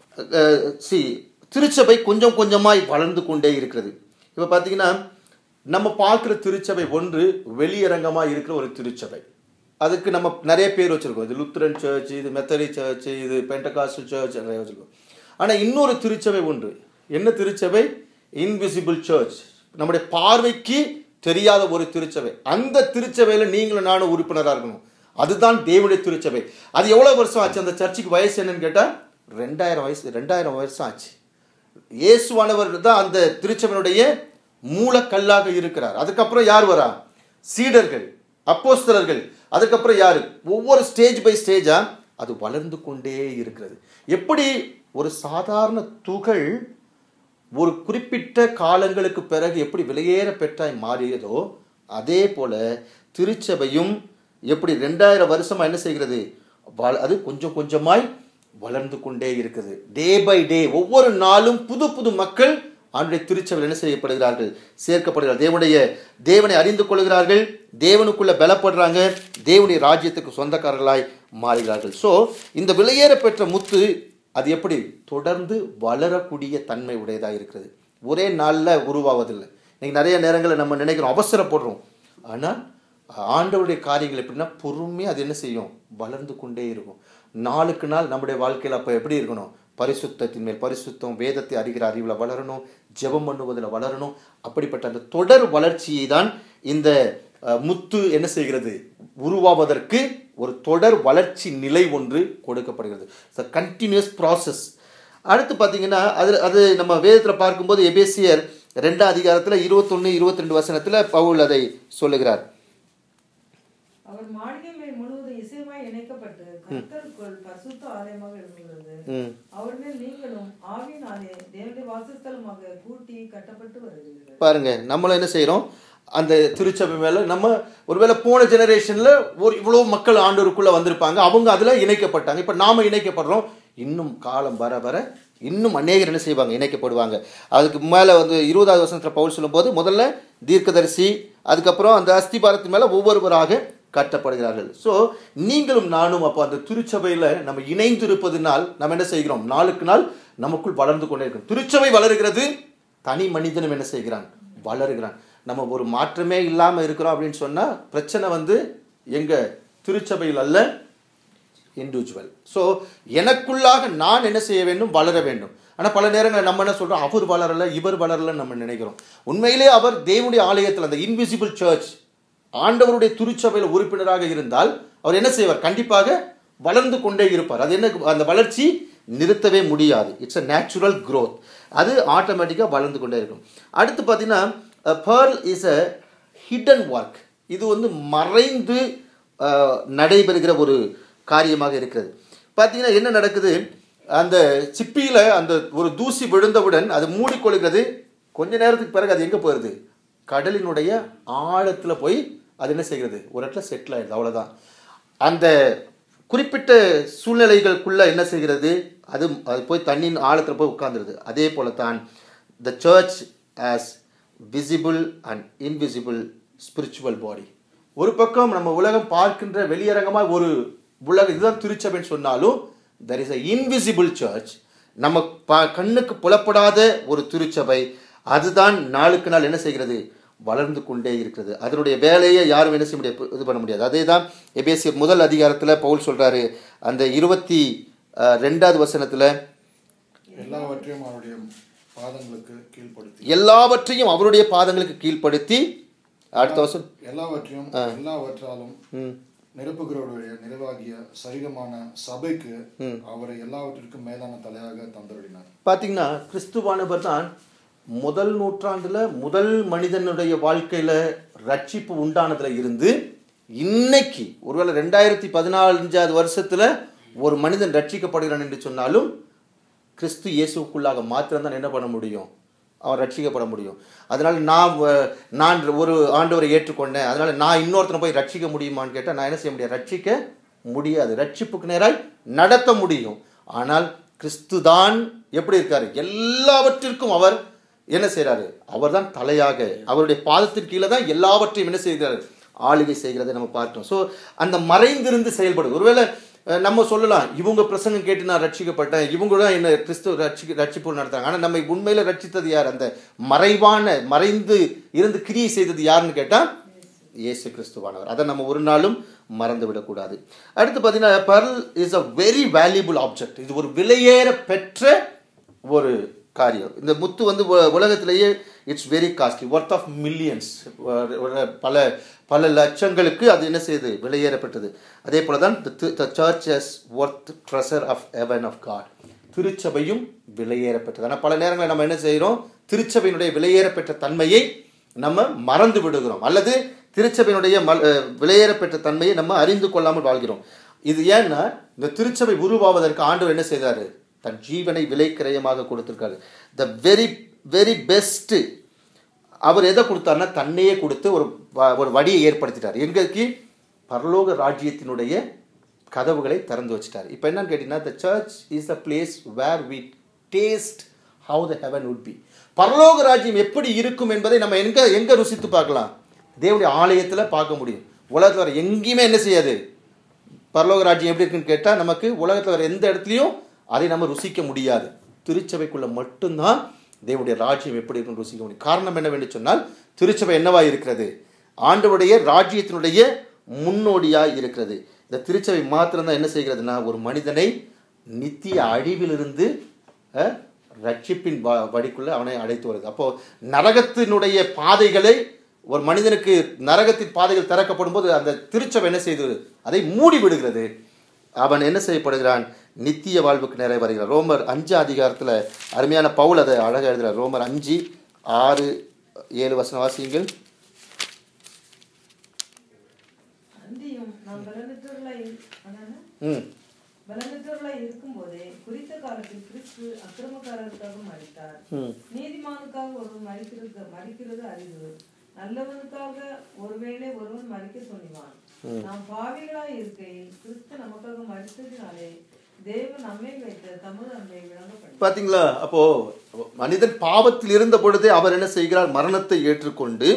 சி திருச்சபை கொஞ்சம் கொஞ்சமாய் வளர்ந்து கொண்டே இருக்கிறது இப்போ பார்த்தீங்கன்னா நம்ம பார்க்குற திருச்சபை ஒன்று வெளியரங்கமாக இருக்கிற ஒரு திருச்சபை அதுக்கு நம்ம நிறைய பேர் வச்சுருக்கோம் இது லுத்ரன் சர்ச் இது மெத்தடி சர்ச் இது பெண்டகாஸ்டல் சர்ச் நிறைய வச்சுருக்கோம் ஆனால் இன்னொரு திருச்சபை ஒன்று என்ன திருச்சபை இன்விசிபிள் சர்ச் நம்முடைய பார்வைக்கு தெரியாத ஒரு திருச்சபை அந்த திருச்சபையில் நீங்களும் நானும் உறுப்பினராக இருக்கணும் அதுதான் தேவனுடைய திருச்சபை அது எவ்வளோ வருஷம் ஆச்சு அந்த சர்ச்சுக்கு வயசு என்னன்னு கேட்டால் ரெண்டாயிரம் வயசு ரெண்டாயிரம் வருஷம் ஆச்சு இயேசுவானவர் தான் அந்த திருச்சபையினுடைய மூலக்கல்லாக இருக்கிறார் அதுக்கப்புறம் யார் வரா சீடர்கள் அப்போஸ்தலர்கள் அதுக்கப்புறம் யார் ஒவ்வொரு ஸ்டேஜ் பை ஸ்டேஜா அது வளர்ந்து கொண்டே இருக்கிறது எப்படி ஒரு சாதாரண துகள் ஒரு குறிப்பிட்ட காலங்களுக்கு பிறகு எப்படி வெளியேற பெற்றாய் மாறியதோ அதே போல திருச்சபையும் எப்படி ரெண்டாயிரம் வருஷமா என்ன செய்கிறது வள- அது கொஞ்சம் கொஞ்சமாய் வளர்ந்து கொண்டே இருக்குது டே பை டே ஒவ்வொரு நாளும் புது புது மக்கள் ஆண்டுடைய திருச்சபையில் என்ன செய்யப்படுகிறார்கள் சேர்க்கப்படுகிறார்கள் தேவனுடைய தேவனை அறிந்து கொள்கிறார்கள் தேவனுக்குள்ள பலப்படுறாங்க தேவனுடைய ராஜ்யத்துக்கு சொந்தக்காரர்களாய் மாறுகிறார்கள் ஸோ இந்த வெளியேற பெற்ற முத்து அது எப்படி தொடர்ந்து வளரக்கூடிய தன்மை உடையதாக இருக்கிறது ஒரே நாளில் உருவாவதில்லை இன்னைக்கு நிறைய நேரங்களில் நம்ம நினைக்கிறோம் அவசரப்படுறோம் ஆனால் ஆண்டவருடைய காரியங்கள் எப்படின்னா பொறுமையாக அது என்ன செய்யும் வளர்ந்து கொண்டே இருக்கும் நாளுக்கு நாள் நம்முடைய வாழ்க்கையில் அப்போ எப்படி இருக்கணும் பரிசுத்தத்தின் மேல் பரிசுத்தம் வேதத்தை அறிகிற அறிவில் வளரணும் ஜெபம் பண்ணுவதில் வளரணும் அப்படிப்பட்ட அந்த தொடர் வளர்ச்சியை தான் இந்த அஹ், முத்து என்ன செய்கிறது உருவாவதற்கு ஒரு தொடர் வளர்ச்சி நிலை ஒன்று கொடுக்கப்படுகிறது இட்ஸ் கண்டினியூஸ் ப்ராசஸ் அடுத்து பார்த்தீங்கன்னா அது அது நம்ம வேதத்தில் பார்க்கும்போது எபேசியர் ரெண்டாம் அதிகாரத்தில் இருபத்தொன்று இருபத்தி ரெண்டு வசனத்தில் பவுல் அதை சொல்லுகிறார்
அவர் மாளிகை மேல் முழுவதும் இசையுமாய் இணைக்கப்பட்டு கர்த்தருக்குள் பரிசுத்த ஆலயமாக இருந்துள்ளது
ம்
அவர் மேல் நீங்களும் ஆவியினாலே தேவனுடைய வாசஸ்தலமாக கூட்டி கட்டப்பட்டு வருகிறீர்கள்
பாருங்க நம்மளும் என்ன செய்கிறோம் அந்த திருச்சபை மேலே நம்ம ஒருவேளை போன ஜெனரேஷனில் ஒரு இவ்வளோ மக்கள் ஆண்டோருக்குள்ளே வந்திருப்பாங்க அவங்க அதில் இணைக்கப்பட்டாங்க இப்போ நாம் இணைக்கப்படுறோம் இன்னும் காலம் வர வர இன்னும் அநேகர் என்ன செய்வாங்க இணைக்கப்படுவாங்க அதுக்கு மேலே வந்து இருபதாவது வருஷத்தில் பவுல் சொல்லும்போது முதல்ல தீர்க்கதரிசி அதுக்கப்புறம் அந்த அஸ்திபாரத்தின் மேலே ஒவ்வொருவராக கட்டப்படுகிறார்கள் ஸோ நீங்களும் நானும் அப்போ அந்த திருச்சபையில் நம்ம இணைந்து இருப்பதனால் நம்ம என்ன செய்கிறோம் நாளுக்கு நாள் நமக்குள் வளர்ந்து கொண்டே இருக்கிறோம் திருச்சபை வளருகிறது தனி மனிதனும் என்ன செய்கிறான் வளருகிறான் நம்ம ஒரு மாற்றமே இல்லாமல் இருக்கிறோம் அப்படின்னு சொன்னால் பிரச்சனை வந்து எங்க திருச்சபையில் அல்ல இண்டிவிஜுவல் ஸோ எனக்குள்ளாக நான் என்ன செய்ய வேண்டும் வளர வேண்டும் ஆனால் பல நேரங்களில் நம்ம என்ன சொல்கிறோம் அவர் வளரல இவர் வளரலன்னு நம்ம நினைக்கிறோம் உண்மையிலே அவர் தேவனுடைய ஆலயத்தில் அந்த இன்விசிபிள் சர்ச் ஆண்டவருடைய திருச்சபையில் உறுப்பினராக இருந்தால் அவர் என்ன செய்வார் கண்டிப்பாக வளர்ந்து கொண்டே இருப்பார் அது என்ன அந்த வளர்ச்சி நிறுத்தவே முடியாது இட்ஸ் அ நேச்சுரல் growth அது ஆட்டோமேட்டிக்காக வளர்ந்து கொண்டே இருக்கும் அடுத்து பார்த்தீங்கன்னா pearl is a hidden work இது வந்து மறைந்து அஹ், நடைபெறுகிற ஒரு காரியமாக இருக்கிறது பார்த்தீங்கன்னா என்ன நடக்குது அந்த சிப்பியில் அந்த ஒரு தூசி விழுந்தவுடன் அது மூடிக்கொள்கிறது கொஞ்ச நேரத்துக்கு பிறகு அது எங்கே போயிடுது கடலினுடைய ஆழத்தில் போய் அது என்ன செய்கிறது ஒரு இடத்துல செட்டில் ஆயிடுது அவ்வளோதான் அந்த குறிப்பிட்ட சூழ்நிலைகளுக்குள்ள என்ன செய்கிறது அது அது போய் தண்ணியின் ஆழத்தில் போய் உட்கார்ந்துருது அதே போல தான் the church as visible and invisible spiritual body ஒரு பக்கம் நம்ம உலகம் பார்க்கின்ற வெளியரங்கமாக ஒரு உலகம் இதுதான் திருச்சபைன்னு சொன்னாலும் there is a invisible church நம்ம பா கண்ணுக்கு புலப்படாத ஒரு திருச்சபை அதுதான் நாளுக்கு நாள் என்ன செய்கிறது வளர்ந்து கொண்டே இருக்கிறது அதனுடைய வேலையை யாரும் என்ன செய்ய முடியாது இது பண்ண முடியாது அதே தான் எபேசியர் முதல் அதிகாரத்தில் பவுல் சொல்றாரு அந்த இருபத்தி அஹ், ரெண்டாவது வசனத்தில்
எல்லாவற்றையும் அவருடைய பாதங்களுக்கு கீழ்ப்படுத்தி
எல்லாவற்றையும் அவருடைய பாதங்களுக்கு கீழ்ப்படுத்தி அடுத்த வருஷம்
எல்லாவற்றையும் எல்லாவற்றாலும்
ம்
நிரப்புகிறவருடைய நிறைவாகிய சரீரமான சபைக்கு அவரை எல்லாவற்றிற்கும் மேலான தலையாக தந்தருளினார்
பார்த்தீங்கன்னா கிறிஸ்துவானவர் தான் முதல் நூற்றாண்டுல முதல் மனிதனுடைய வாழ்க்கையில ரட்சிப்பு உண்டானதுல இருந்து இன்னைக்கு ஒருவேளை ரெண்டாயிரத்தி பதினாலஞ்சாவது வருஷத்துல ஒரு மனிதன் ரட்சிக்கப்படுகிறான் என்று சொன்னாலும் கிறிஸ்து இயேசுக்குள்ளாக மாத்திரம்தான் என்ன பண்ண முடியும் அவன் ரட்சிக்கப்பட முடியும் அதனால நான் வ- நான் ஒரு ஆண்டவரை ஏற்றுக்கொண்டேன் அதனால நான் இன்னொருத்தனை போய் ரட்சிக்க முடியுமான்னு கேட்டால் நான் என்ன செய்ய முடியாது ரட்சிக்க முடியாது ரட்சிப்புக்கு நேராய் நடத்த முடியும் ஆனால் கிறிஸ்து தான் எப்படி இருக்காரு எல்லாவற்றிற்கும் அவர் என்ன செய்றாரு அவர்தான் தலையாக அவருடைய பாதத்தின் கீழே தான் எல்லாவற்றையும் என்ன செய்கிறாரு ஆளுகை செய்கிறதை நம்ம பார்த்தோம் ஸோ அந்த மறைந்திருந்து செயல்படும் ஒருவேளை அஹ், நம்ம சொல்லலாம் இவங்க பிரசங்கம் கேட்டு நான் ரட்சிக்கப்பட்டேன் இவங்க தான் என்ன கிறிஸ்துவ ரட்சி ரட்சிப்பு நடத்தாங்க ஆனால் நம்ம உண்மையில ரட்சித்தது யார் அந்த மறைவான மறைந்து இருந்து கிரியை செய்தது யாருன்னு கேட்டால் இயேசு கிறிஸ்துவானவர் அதை நம்ம ஒரு நாளும் மறந்து விடக்கூடாது அடுத்து பார்த்தீங்கன்னா pearl is a very valuable object இது ஒரு விலையேற பெற்ற ஒரு காரியம் இந்த முத்து வந்து உ- உலகத்திலேயே it's very costly worth of millions பல பல லட்சங்களுக்கு அது என்ன செய்யுது விலையேறப்பட்டது அதே போல தான் the church is worth treasure of heaven of God திருச்சபையும் விலையேறப்பெற்றது ஆனால் பல நேரங்களில் நம்ம என்ன செய்கிறோம் திருச்சபையினுடைய விலையேறப்பெற்ற தன்மையை நம்ம மறந்து விடுகிறோம் அல்லது திருச்சபையினுடைய மல் அஹ், விலையேறப்பெற்ற தன்மையை நம்ம அறிந்து கொள்ளாமல் வாழ்கிறோம் இது ஏன்னா இந்த திருச்சபை உருவாவதற்கு ஆண்டவர் என்ன செய்தாரு தன் ஜீவனை விலைக்கிரயமாக கொடுத்திருக்காரு த வெரி வெரி பெஸ்ட் அவர் எதை கொடுத்தாருன்னா தன்னையே கொடுத்து ஒரு வ- ஒரு வழியை ஏற்படுத்திட்டார் எங்களுக்கு பரலோக ராஜ்யத்தினுடைய கதவுகளை திறந்து வச்சிட்டார் இப்போ என்னன்னு கேட்டிங்கன்னா the church is the place where we taste how the heaven would be பரலோக ராஜ்யம் எப்படி இருக்கும் என்பதை நம்ம எங்க எங்க ருசித்து பார்க்கலாம் தேவனுடைய ஆலயத்தில் பார்க்க முடியும் உலகத்தில் வர எங்கேயுமே என்ன செய்யாது பரலோக ராஜ்யம் எப்படி இருக்குன்னு கேட்டால் நமக்கு உலகத்தில் வர எந்த இடத்துலையும் அதை நம்ம ருசிக்க முடியாது திருச்சபைக்குள்ள மட்டும்தான் தேவனுடைய ராஜ்யம் எப்படி இருக்குன்னு ருசிக்க முடியும் காரணம் என்னவென்று சொன்னால் திருச்சபை என்னவா இருக்கிறது ஆண்டவருடைய ராஜ்யத்தினுடைய முன்னோடியாய் இருக்கிறது இந்த திருச்சபை மாத்திரம்தான் என்ன செய்கிறதுனா ஒரு மனிதனை நித்திய அழிவிலிருந்து அஹ், ரட்சிப்பின் வ- வழிக்குள்ள அவனை அழைத்து வருது அப்போ நரகத்தினுடைய பாதைகளை ஒரு மனிதனுக்கு நரகத்தின் பாதைகள் திறக்கப்படும் போது அந்த திருச்சபை என்ன செய்து அதை மூடி விடுகிறது அவன் என்ன செய்யப்படுகிறான் நித்திய வாழ்வுக்கு நிறைய வருகிறான் ரோமர் அஞ்சு அதிகாரத்தில் அருமையான பவுல் அதை அழகாக எழுதுகிறார் ரோமர் அஞ்சு ஆறு ஏழு வசன வாசியங்கள்
அந்தியும் நாம் பலனற்றவர்களாய் இரு- அதானே?
ம்
பலனற்றவர்களாய் இருக்கும்போதே குறித்த காலத்தில் கிறிஸ்து அக்கிரமக்காரருக்காக மறித்தார்
ம்
நீதிமானுக்காக ஒருவன் மறிக்கிறது மறிக்கிறது அறிவு நல்லவனுக்காக ஒருவேளை ஒருவன் மறிக்க சொன்னான் நாம் பாவிகளாய் இருக்கையில் கிறிஸ்து நமக்காக மறித்ததினாலே தேவன் நம்மை வைத்த தமது அன்பை விளங்க பண்ணி
பார்த்தீங்களா அப்போ மனிதன் பாவத்தில் இருந்த பொழுதே அவர் என்ன செய்கிறார் மரணத்தை ஏற்றுக்கொண்டு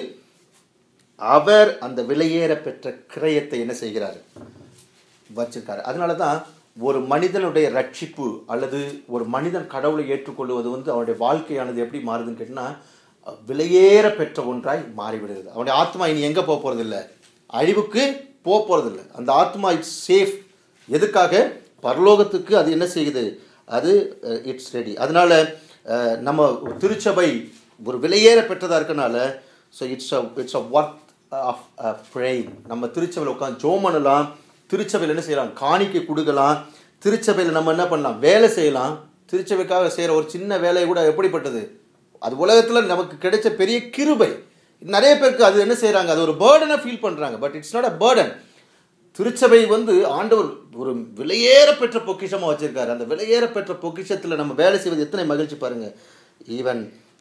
அவர் அந்த விலையேற பெற்ற கிரயத்தை என்ன செய்கிறார் வச்சிருக்காரு அதனால தான் ஒரு மனிதனுடைய ரட்சிப்பு அல்லது ஒரு மனிதன் கடவுளை ஏற்றுக்கொள்வது வந்து அவனுடைய வாழ்க்கையானது எப்படி மாறுதுன்னு கேட்டினா விலையேற பெற்ற ஒன்றாய் மாறிவிடுகிறது அவனுடைய ஆத்மா இனி எங்கே போக போகிறதில்ல அழிவுக்கு போக போகிறதில்ல அந்த ஆத்மா இட்ஸ் சேஃப் எதுக்காக பரலோகத்துக்கு அது என்ன செய்யுது அது இட்ஸ் ரெடி அதனால அஹ், நம்ம ஒரு திருச்சபை ஒரு விலையேற பெற்றதாக இருக்கனால so it's a it's a work of praying நம்ம திருச்சபையில் உட்காந்து ஜோம் பண்ணலாம் திருச்சபையில் என்ன செய்யலாம் காணிக்கை கொடுக்கலாம் திருச்சபையில் நம்ம என்ன பண்ணலாம் வேலை செய்யலாம் திருச்சபைக்காக செய்கிற ஒரு சின்ன வேலை கூட எப்படிப்பட்டது அது உலகத்தில் நமக்கு கிடைச்ச பெரிய கிருபை நிறைய பேருக்கு அது என்ன செய்கிறாங்க அது ஒரு பேர்டனை ஃபீல் பண்ணுறாங்க but it's not a burden திருச்சபை வந்து ஆண்டவர் ஒரு விலையேற பெற்ற பொக்கிஷமாக வச்சிருக்காரு அந்த விலையேற பெற்ற பொக்கிஷத்தில் நம்ம வேலை செய்வது எத்தனை மகிழ்ச்சி பாருங்க ஈவன்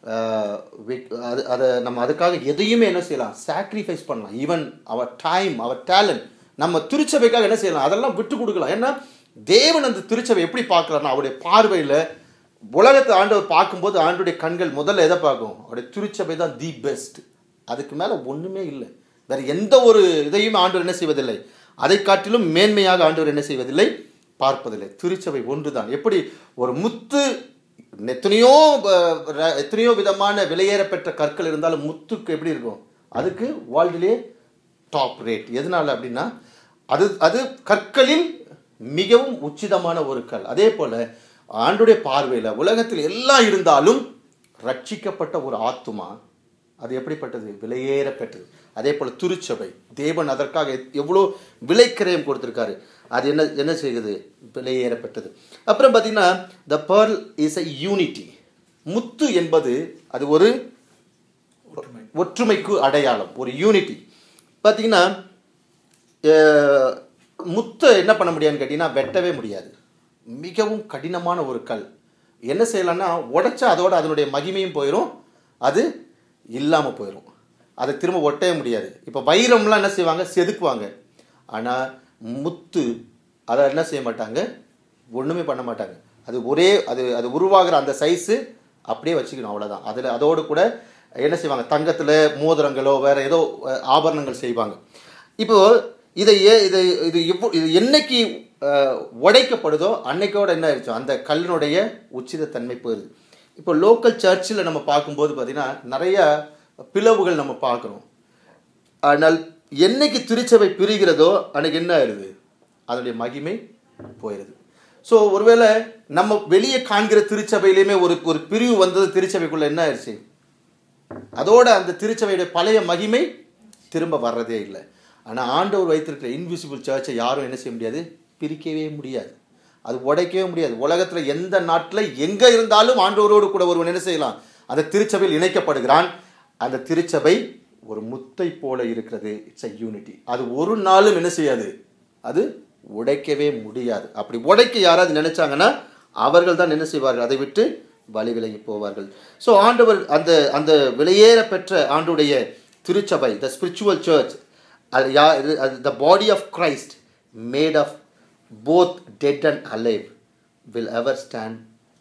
அது அதை நம்ம அதுக்காக எதையுமே என்ன செய்யலாம் சாக்ரிஃபைஸ் பண்ணலாம் even our time our talent நம்ம திருச்சபைக்காக என்ன செய்யலாம் அதெல்லாம் விட்டு கொடுக்கலாம் ஏன்னா தேவன் அந்த திருச்சபை எப்படி பார்க்கலாம்னா அவருடைய பார்வையில் உலகத்தை ஆண்டவர் பார்க்கும்போது ஆண்டுடைய கண்கள் முதல்ல எதை பார்க்கும் அவருடைய திருச்சபை தான் தி பெஸ்ட் அதுக்கு மேலே ஒன்றுமே இல்லை வேற எந்த ஒரு இதையும் ஆண்டவர் என்ன செய்வதில்லை அதை காட்டிலும் மேன்மையாக ஆண்டவர் என்ன செய்வதில்லை பார்ப்பதில்லை திருச்சபை ஒன்றுதான் எப்படி ஒரு முத்து எத்தனையோ அஹ், ர- எத்தனையோ விதமான விலையேற பெற்ற கற்கள் இருந்தாலும் முத்துக்கு எப்படி இருக்கும் அதுக்கு வேர்ல்டிலே டாப் ரேட் எதனால அப்படின்னா அது அது கற்களில் மிகவும் உச்சிதமான ஒரு கல் அதே போல ஆண்டுடைய பார்வையில் உலகத்தில் எல்லாம் இருந்தாலும் ரட்சிக்கப்பட்ட ஒரு ஆத்துமா அது எப்படிப்பட்டது விலையேற பெற்றது அதே போல் திருச்சபை தேவன் அதற்காக எத்- எவ்வளோ விலைக்கிரயம் கொடுத்திருக்காரு அது என்ன என்ன செய்யுது விலையேற பெற்றது அப்புறம் பார்த்தீங்கன்னா the pearl is a unity முத்து என்பது அது ஒரு ஒற்றுமைக்கு அடையாளம் ஒரு யூனிட்டி பார்த்தீங்கன்னா அஹ், முத்தை என்ன பண்ண முடியாதுன்னு கேட்டிங்கன்னா வெட்டவே முடியாது மிகவும் கடினமான ஒரு கல் என்ன செய்யலாம்னா உடைச்சா அதோட அதனுடைய மகிமையும் போயிடும் அது இல்லாமல் போயிடும் அதை திரும்ப ஒட்டவே முடியாது இப்போ வைரம்லாம் என்ன செய்வாங்க செதுக்குவாங்க ஆனால் முத்து அதை என்ன செய்ய மாட்டாங்க ஒன்றுமே பண்ண மாட்டாங்க அது ஒரே அது அது உருவாகிற அந்த சைஸு அப்படியே வச்சுக்கணும் அவ்வளோதான் அதில் அதோடு கூட என்ன செய்வாங்க தங்கத்தில் மோதிரங்களோ வேறு ஏதோ அஹ், ஆபரணங்கள் செய்வாங்க இப்போ இதை ஏ இதை இது எவ்வளோ இது என்னைக்கு அஹ், உடைக்கப்படுதோ அன்னைக்கோட என்ன ஆயிடுச்சோ அந்த கல்லினுடைய உச்சிதத்தன்மை போயிடுது இப்போ லோக்கல் சர்ச்சில் நம்ம பார்க்கும்போது பார்த்தீங்கன்னா நிறைய பிளவுகள் நம்ம பார்க்குறோம் ஆனால் என்னைக்கு திருச்சபை பிரிகிறதோ அன்னைக்கு என்ன ஆயிடுது அதனுடைய மகிமை போயிடுது ஸோ ஒருவேளை நம்ம வெளியே காண்கிற திருச்சபையிலையுமே ஒரு ஒரு பிரிவு வந்தது திருச்சபைக்குள்ள என்ன ஆயிடுச்சு அதோட அந்த திருச்சபையுடைய பழைய மகிமை திரும்ப வர்றதே இல்லை ஆனால் ஆண்டவர் வைத்திருக்கிற இன்விசிபிள் சர்ச்சை யாரும் என்ன செய்ய முடியாது பிரிக்கவே முடியாது அது உடைக்கவே முடியாது உலகத்தில் எந்த நாட்டில் எங்கே இருந்தாலும் ஆண்டவரோடு கூட ஒருவன் என்ன செய்யலாம் அந்த திருச்சபையில் இணைக்கப்படுகிறான் அந்த திருச்சபை ஒரு முத்தை போல இருக்கிறது இட்ஸ் a யூனிட்டி அது ஒரு நாளும் என்ன செய்யாது அது உடைக்கவே முடியாது அப்படி உடைக்க யாராவது நினைச்சாங்கன்னா அவர்கள் தான் என்ன செய்வார்கள் அதை விட்டு வழி விலகி போவார்கள் ஸோ ஆண்டவர் அந்த அந்த வெளியேற பெற்ற ஆண்டுடைய திருச்சபை த ஸ்பிரிச்சுவல் சர்ச் அது யா இது அது the body of Christ made of both dead and alive will ever stand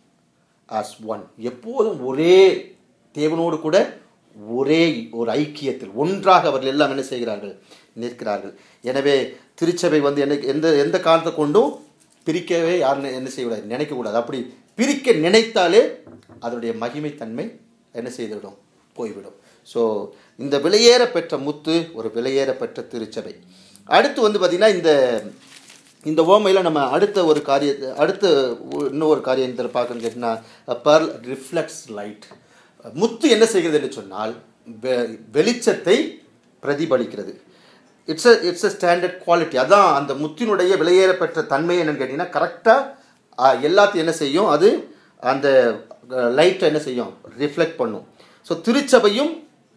as one எப்போதும் ஒரே தேவனோடு கூட ஒரே ஒரு ஐக்கியத்தில் ஒன்றாக அவர்கள் எல்லாம் என்ன செய்கிறார்கள் நிற்கிறார்கள் எனவே திருச்சபை வந்து என்ன எந்த எந்த காரணத்தை கொண்டும் பிரிக்கவே யாரும் என்ன செய்யக்கூடாது நினைக்கக்கூடாது அப்படி பிரிக்க நினைத்தாலே அதனுடைய மகிமைத்தன்மை என்ன செய்துவிடும் போய்விடும் ஸோ இந்த விலையேற பெற்ற முத்து ஒரு விலையேற பெற்ற திருச்சபை அடுத்து வந்து பார்த்திங்கன்னா இந்த இந்த ஓமையில் நம்ம அடுத்த ஒரு காரிய அடுத்த ஒ- இன்னொரு காரியத்தில் பார்க்கணும்னு கேட்டிங்கன்னா பர்ல் ரிஃப்ளெக்ட்ஸ் லைட் முத்து என்ன செய்கிறது என்று சொன்னால் வெ- வெளிச்சத்தை பிரதிபலிக்கிறது it's a it's a standard quality அதான் அந்த முத்தினுடைய விலையேற பெற்ற தன்மை என்னன்னு கேட்டிங்கன்னா கரெக்டாக எல்லாத்தையும் என்ன செய்யும் அது அந்த லைட்டை என்ன செய்யும் ரிஃப்ளெக்ட் பண்ணும் ஸோ திருச்சபையும்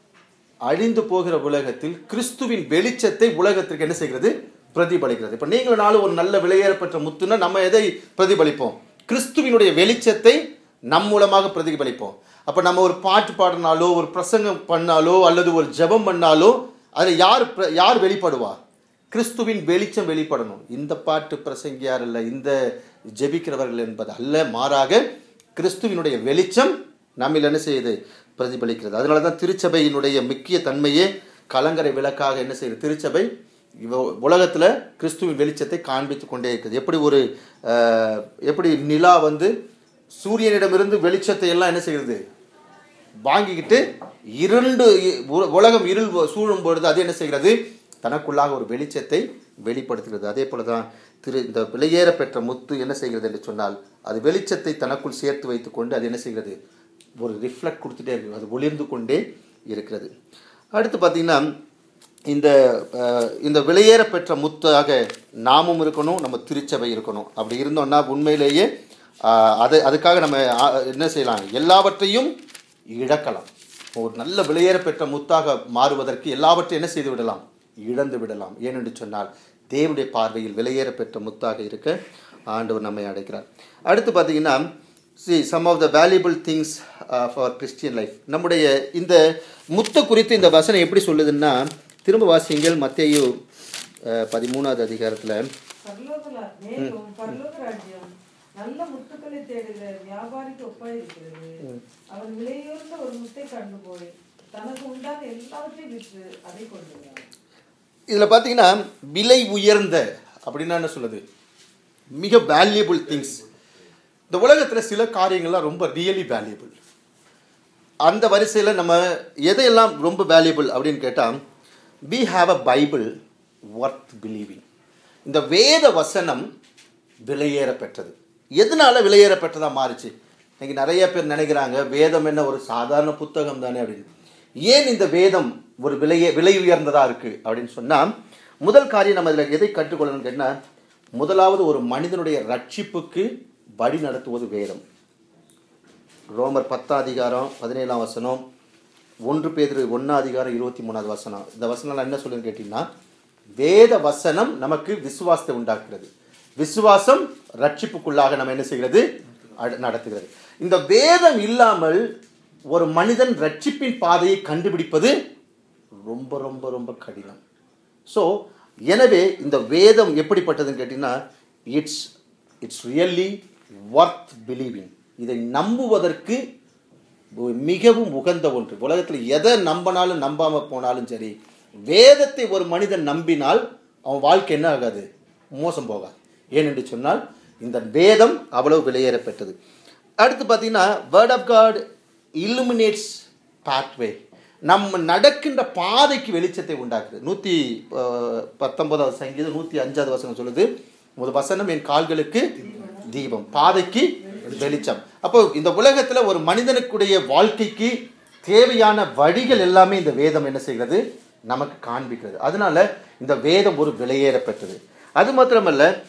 அழிந்து போகிற உலகத்தில் கிறிஸ்துவின் வெளிச்சத்தை உலகத்திற்கு என்ன செய்கிறது பிரதிபலிக்கிறது இப்போ நீங்களும் நாளும் ஒரு நல்ல விலையேறப்பட்ட முத்துனா நம்ம எதை பிரதிபலிப்போம் கிறிஸ்துவினுடைய வெளிச்சத்தை நம் மூலமாக பிரதிபலிப்போம் அப்போ நம்ம ஒரு பாட்டு பாடினாலோ ஒரு பிரசங்கம் பண்ணாலோ அல்லது ஒரு ஜெபம் பண்ணாலோ அதில் யார் பிர- யார் வெளிப்படுவா கிறிஸ்துவின் வெளிச்சம் வெளிப்படணும் இந்த பாட்டு பிரசங்கியார் அல்ல இந்த ஜெபிக்கிறவர்கள் என்பது அல்ல மாறாக கிறிஸ்துவினுடைய வெளிச்சம் நம்மில் என்ன செய்யுது பிரதிபலிக்கிறது அதனால தான் திருச்சபையினுடைய முக்கிய தன்மையே கலங்கரை விளக்காக என்ன செய்யுது திருச்சபை இவ- உலகத்துல கிறிஸ்துவின் வெளிச்சத்தை காண்பித்து கொண்டே இருக்குது எப்படி ஒரு அஹ், எப்படி நிலா வந்து சூரியனிடமிருந்து வெளிச்சத்தை எல்லாம் என்ன செய்கிறது வாங்கிக்கிட்டு இருண்டு உ- உலகம் இருள் சூழும் பொழுது அது என்ன செய்கிறது தனக்குள்ளாக ஒரு வெளிச்சத்தை வெளிப்படுத்துகிறது அதே போல தான் திரு இந்த விலையேற பெற்ற முத்து என்ன செய்கிறது என்று சொன்னால் அது வெளிச்சத்தை தனக்குள் சேர்த்து வைத்துக்கொண்டு அது என்ன செய்கிறது ஒரு ரிஃப்ளெக்ட் கொடுத்துட்டே இருக்கு அது ஒளிர்ந்து கொண்டே இருக்கிறது அடுத்து பார்த்தீங்கன்னா இந்த அஹ், இந்த விலையேற பெற்ற முத்தாக நாமும் இருக்கணும் நம்ம திருச்சபை இருக்கணும் அப்படி இருந்தோம்னா உண்மையிலேயே அஹ், அது அதுக்காக நம்ம அஹ், என்ன செய்யலாம் எல்லாவற்றையும் இழக்கலாம் ஒரு நல்ல விலையேற பெற்ற முத்தாக மாறுவதற்கு எல்லாவற்றையும் என்ன செய்து விடலாம் இழந்து விடலாம் ஏனென்று சொன்னால் தேவனுடைய பார்வையில் விலையேற பெற்ற முத்தாக இருக்க ஆண்டவர் நம்மை அடைக்கிறார் அடுத்து பார்த்தீங்கன்னா see some of the valuable things for Christian life நம்முடைய இந்த முத்த குறித்து இந்த வசனம் எப்படி சொல்லுதுன்னா திரும்ப வாசிங்கள் மத்தேயு அஹ், பதிமூணாவது அதிகாரத்தில்
பரலோக மேலும் பரலோக ராஜ்யம் நல்ல முத்துக்களை தேடுகிற வியாபாரிக்கு ஒப்பாயிருக்கிறது அவன் விலையுயர்ந்த ஒரு முத்தை கண்டு போய் தனக்கு உண்டான எல்லாவற்றையும் விற்று அதை கொண்டு வந்தான்.
இதில் பார்த்தீங்கன்னா விலை உயர்ந்த அப்படின்னா என்ன சொல்லுது மிக வேல்யூபிள் திங்ஸ் இந்த உலகத்தில் சில காரியங்கள்லாம் ரொம்ப ரியலி வேல்யூபிள் அந்த வரிசையில் நம்ம எதையெல்லாம் ரொம்ப வேல்யூபிள் அப்படின்னு கேட்டால் we have a Bible worth believing இந்த வேத வசனம் விலையேற பெற்றது எதனால விலையேற பெற்றதா மாறுச்சு இன்னைக்கு நிறைய பேர் நினைக்கிறாங்க வேதம் என்ன ஒரு சாதாரண புத்தகம் தானே அப்படின்னு ஏன் இந்த வேதம் ஒரு விலையே விலை உயர்ந்ததா இருக்கு அப்படின்னு சொன்னா முதல் காரியம் நம்ம இதில் எதை கற்றுக்கொள்ளணும்னு கேட்டா முதலாவது ஒரு மனிதனுடைய ரட்சிப்புக்கு வழி நடத்துவது வேதம் ரோமர் பத்தாம் அதிகாரம் பதினேழாம் வசனம் ஒன்று பேதிரு ஒன்றாம் அதிகாரம் இருபத்தி மூணாவது வசனம் இந்த வசனம் என்ன சொல்லுன்னு கேட்டிங்கன்னா வேத வசனம் நமக்கு விசுவாசத்தை உண்டாக்குகிறது விசுவாசம் ரட்சிப்புக்குள்ளாக நம்ம என்ன செய்கிறது அட- நடத்துகிறது இந்த வேதம் இல்லாமல் ஒரு மனிதன் ரட்சிப்பின் பாதையை கண்டுபிடிப்பது ரொம்ப ரொம்ப ரொம்ப கடினம் ஸோ எனவே இந்த வேதம் எப்படிப்பட்டதுன்னு கேட்டிங்கன்னா it's it's really worth believing இதை நம்புவதற்கு ஒரு மிகவும் உகந்த ஒன்று உலகத்தில் எதை நம்பினாலும் நம்பாமல் போனாலும் சரி வேதத்தை ஒரு மனிதன் நம்பினால் அவன் வாழ்க்கை என்ன ஆகாது மோசம் போகாது ஏனென்று சொன்னால் இந்த வேதம் அவ்வளவு விலையேற பெற்றது அடுத்து பார்த்தீங்கன்னா word of God illuminates pathway நம்ம நடக்கின்ற பாதைக்கு வெளிச்சத்தை உண்டாக்குது நூற்றி பத்தொன்பதாவது சங்கீதம் நூற்றி அஞ்சாவது வசனம் சொல்லுது முதல் வசனம் என் கால்களுக்கு தீபம் பாதைக்கு வெளிச்சம் அப்போ இந்த உலகத்துல ஒரு மனிதனுக்குடைய வாழ்க்கைக்கு தேவையான வழிகள் எல்லாமே இந்த வேதம் என்ன செய்கிறது நமக்கு காண்பிக்கிறது அதனால இந்த வேதம் ஒரு விலையேற பெற்றது அது மாத்திரமல்ல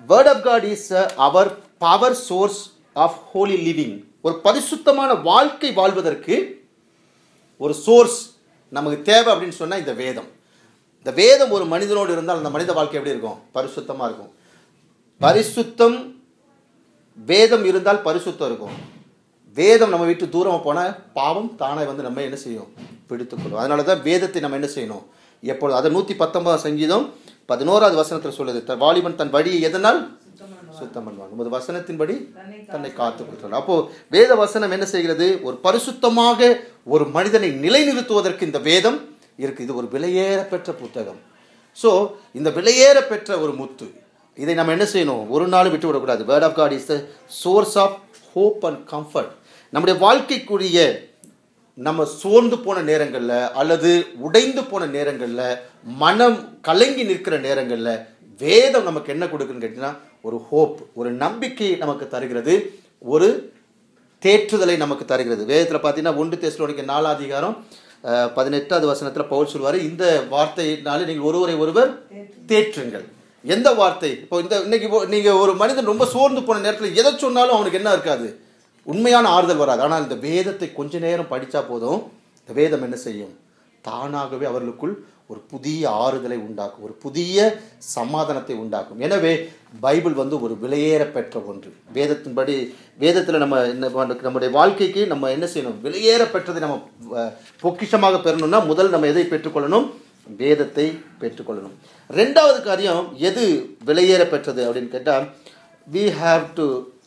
word of God is our power source of holy living ஒரு பரிசுத்தமான வாழ்க்கை வாழ்வதற்கு ஒரு சோர்ஸ் நமக்கு தேவை அப்படின்னு சொன்னால் இந்த வேதம் இந்த வேதம் ஒரு மனிதனோடு இருந்தால் அந்த மனித வாழ்க்கை எப்படி இருக்கும் பரிசுத்தமாக இருக்கும் பரிசுத்தம் வேதம் இருந்தால் பரிசுத்தம் இருக்கும் வேதம் நம்ம விட்டு தூரமாக போனால் பாவம் தானே வந்து நம்ம என்ன செய்யும் பிடித்துக்கொள்ளும் அதனால தான் வேதத்தை நம்ம என்ன செய்யணும் எப்பொழுது அதை நூற்றி பத்தொன்பதாம் சங்கீதம் பதினோராவது வசனத்தில் சொல்லுது "தன் வாலிபன் தன் வழியை எதனால் சுத்தம் பண்ணுவான் நமது வசனத்தின்படி
தன்னை
தன்னை காத்து கொள்கிறார் அப்போ வேத வசனம் என்ன செய்கிறது ஒரு பரிசுத்தமாக ஒரு மனிதனை நிலைநிறுத்துவதற்கு இந்த வேதம் இருக்கு இது ஒரு விலையேற பெற்ற புத்தகம் ஸோ இந்த விலையேற பெற்ற ஒரு முத்து இதை நம்ம என்ன செய்யணும் ஒரு நாள் விட்டு விடக்கூடாது word of God is the source of hope and comfort நம்முடைய வாழ்க்கைக்குரிய நம்ம சோர்ந்து போன நேரங்களில் அல்லது உடைந்து போன நேரங்களில் மனம் கலங்கி நிற்கிற நேரங்களில் வேதம் நமக்கு என்ன கொடுக்குன்னு கேட்டிங்கன்னா ஒரு ஹோப் ஒரு நம்பிக்கை நமக்கு தருகிறது ஒரு தேற்றுதலை நமக்கு தருகிறது வேதத்தில் பார்த்தீங்கன்னா ஒன்று தேசலோனிக்க நாலாதிகாரம் அஹ், பதினெட்டாவது வசனத்தில் பவுல் சொல்வார் இந்த வார்த்தையினாலே நீங்கள் ஒருவரை ஒருவர் தேற்றுங்கள் எந்த வார்த்தை இப்போ இந்த இன்னைக்கு இப்போ நீங்கள் ஒரு மனிதன் ரொம்ப சோர்ந்து போன நேரத்தில் எதை சொன்னாலும் அவனுக்கு என்ன இருக்காது உண்மையான ஆறுதல் வராது ஆனால் இந்த வேதத்தை கொஞ்ச நேரம் படித்தா போதும் இந்த வேதம் என்ன செய்யும் தானாகவே அவர்களுக்குள் ஒரு புதிய ஆறுதலை உண்டாக்கும் ஒரு புதிய சமாதானத்தை உண்டாக்கும் எனவே பைபிள் வந்து ஒரு விலையேற பெற்ற ஒன்று வேதத்தின்படி வேதத்தில் நம்ம என்ன பண்ண- நம்முடைய வாழ்க்கைக்கு நம்ம என்ன செய்யணும் விலையேற பெற்றதை நம்ம அஹ், பொக்கிஷமாக பெறணும்னா முதல் நம்ம எதை பெற்றுக்கொள்ளணும் வேதத்தை பெற்றுக்கொள்ளணும் ரெண்டாவது காரியம் எது விலையேற பெற்றது அப்படின்னு கேட்டால் we have to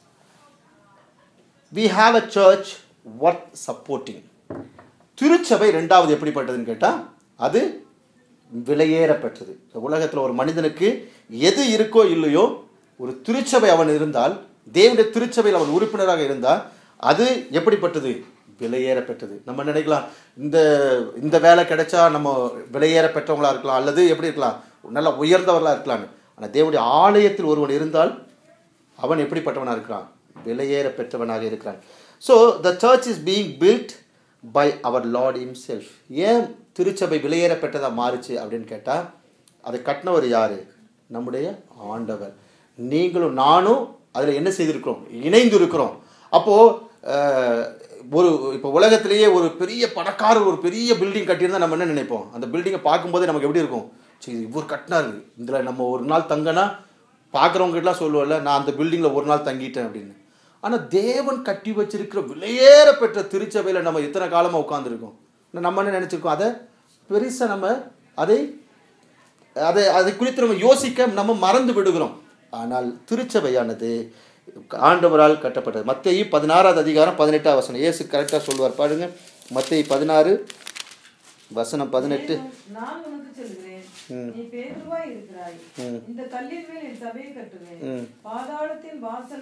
we have a church worth supporting திருச்சபை ரெண்டாவது எப்படிப்பட்டதுன்னு கேட்டால் அது விலையேற பெற்றது இந்த உலகத்தில் ஒரு மனிதனுக்கு எது இருக்கோ இல்லையோ ஒரு திருச்சபை அவன் இருந்தால் தேவனுடைய திருச்சபையில் அவன் உறுப்பினராக இருந்தால் அது எப்படிப்பட்டது விலையேற பெற்றது நம்ம நினைக்கலாம் இந்த இந்த வேலை கிடைச்சா நம்ம விலையேற பெற்றவங்களா இருக்கலாம் அல்லது எப்படி இருக்கலாம் நல்லா உயர்ந்தவர்களாக இருக்கலாம்னு ஆனால் தேவனுடைய ஆலயத்தில் ஒருவன் இருந்தால் அவன் எப்படிப்பட்டவனாக இருக்கிறான் விலையேற பெற்றவனாக இருக்கிறான் so the church is being built by our Lord himself ஏன் திருச்சபை விலையேற பெற்றதாக மாறுச்சு அப்படின்னு கேட்டால் அதை கட்டினவர் யார் நம்முடைய ஆண்டவர் நீங்களும் நானும் அதில் என்ன செய்திருக்கிறோம் இணைந்து இருக்கிறோம் அப்போது ஒரு இப்போ உலகத்திலேயே ஒரு பெரிய பணக்காரர் ஒரு பெரிய பில்டிங் கட்டியிருந்தா நம்ம என்ன நினைப்போம் அந்த பில்டிங்கை பார்க்கும்போதே நமக்கு எப்படி இருக்கும் சரி இவர் கட்டினாரு இதில் நம்ம ஒரு நாள் தங்கினா பார்க்குறவங்ககிட்டலாம் சொல்லுவோம்ல நான் அந்த பில்டிங்கில் ஒரு நாள் தங்கிட்டேன் அப்படின்னு ஆனால் தேவன் கட்டி வச்சிருக்கிற விலையேற பெற்ற திருச்சபையில் நம்ம இத்தனை காலமாக உட்காந்துருக்கோம் நம்ம என்ன நினச்சிருக்கோம் அதை பெருசாக நம்ம அதை அதை அதை குறித்து நம்ம யோசிக்க நம்ம மறந்து விடுகிறோம் ஆனால் திருச்சபையானது ஆண்டவரால் கட்டப்பட்டது மத்தேயு பதினாறாவது அதிகாரம் பதினெட்டாம் வசனம் இயேசு கரெக்டாக சொல்லுவார் பாருங்க மத்தேயு பதினாறு வசனம் பதினெட்டு
நான் உனக்கு சொல்கிறேன் நீ பேதுருவாய் இருக்கிறாய் இந்த கல்லின் மேல் என் சபையை கட்டுவேன் பாதாளத்தின் வாசல்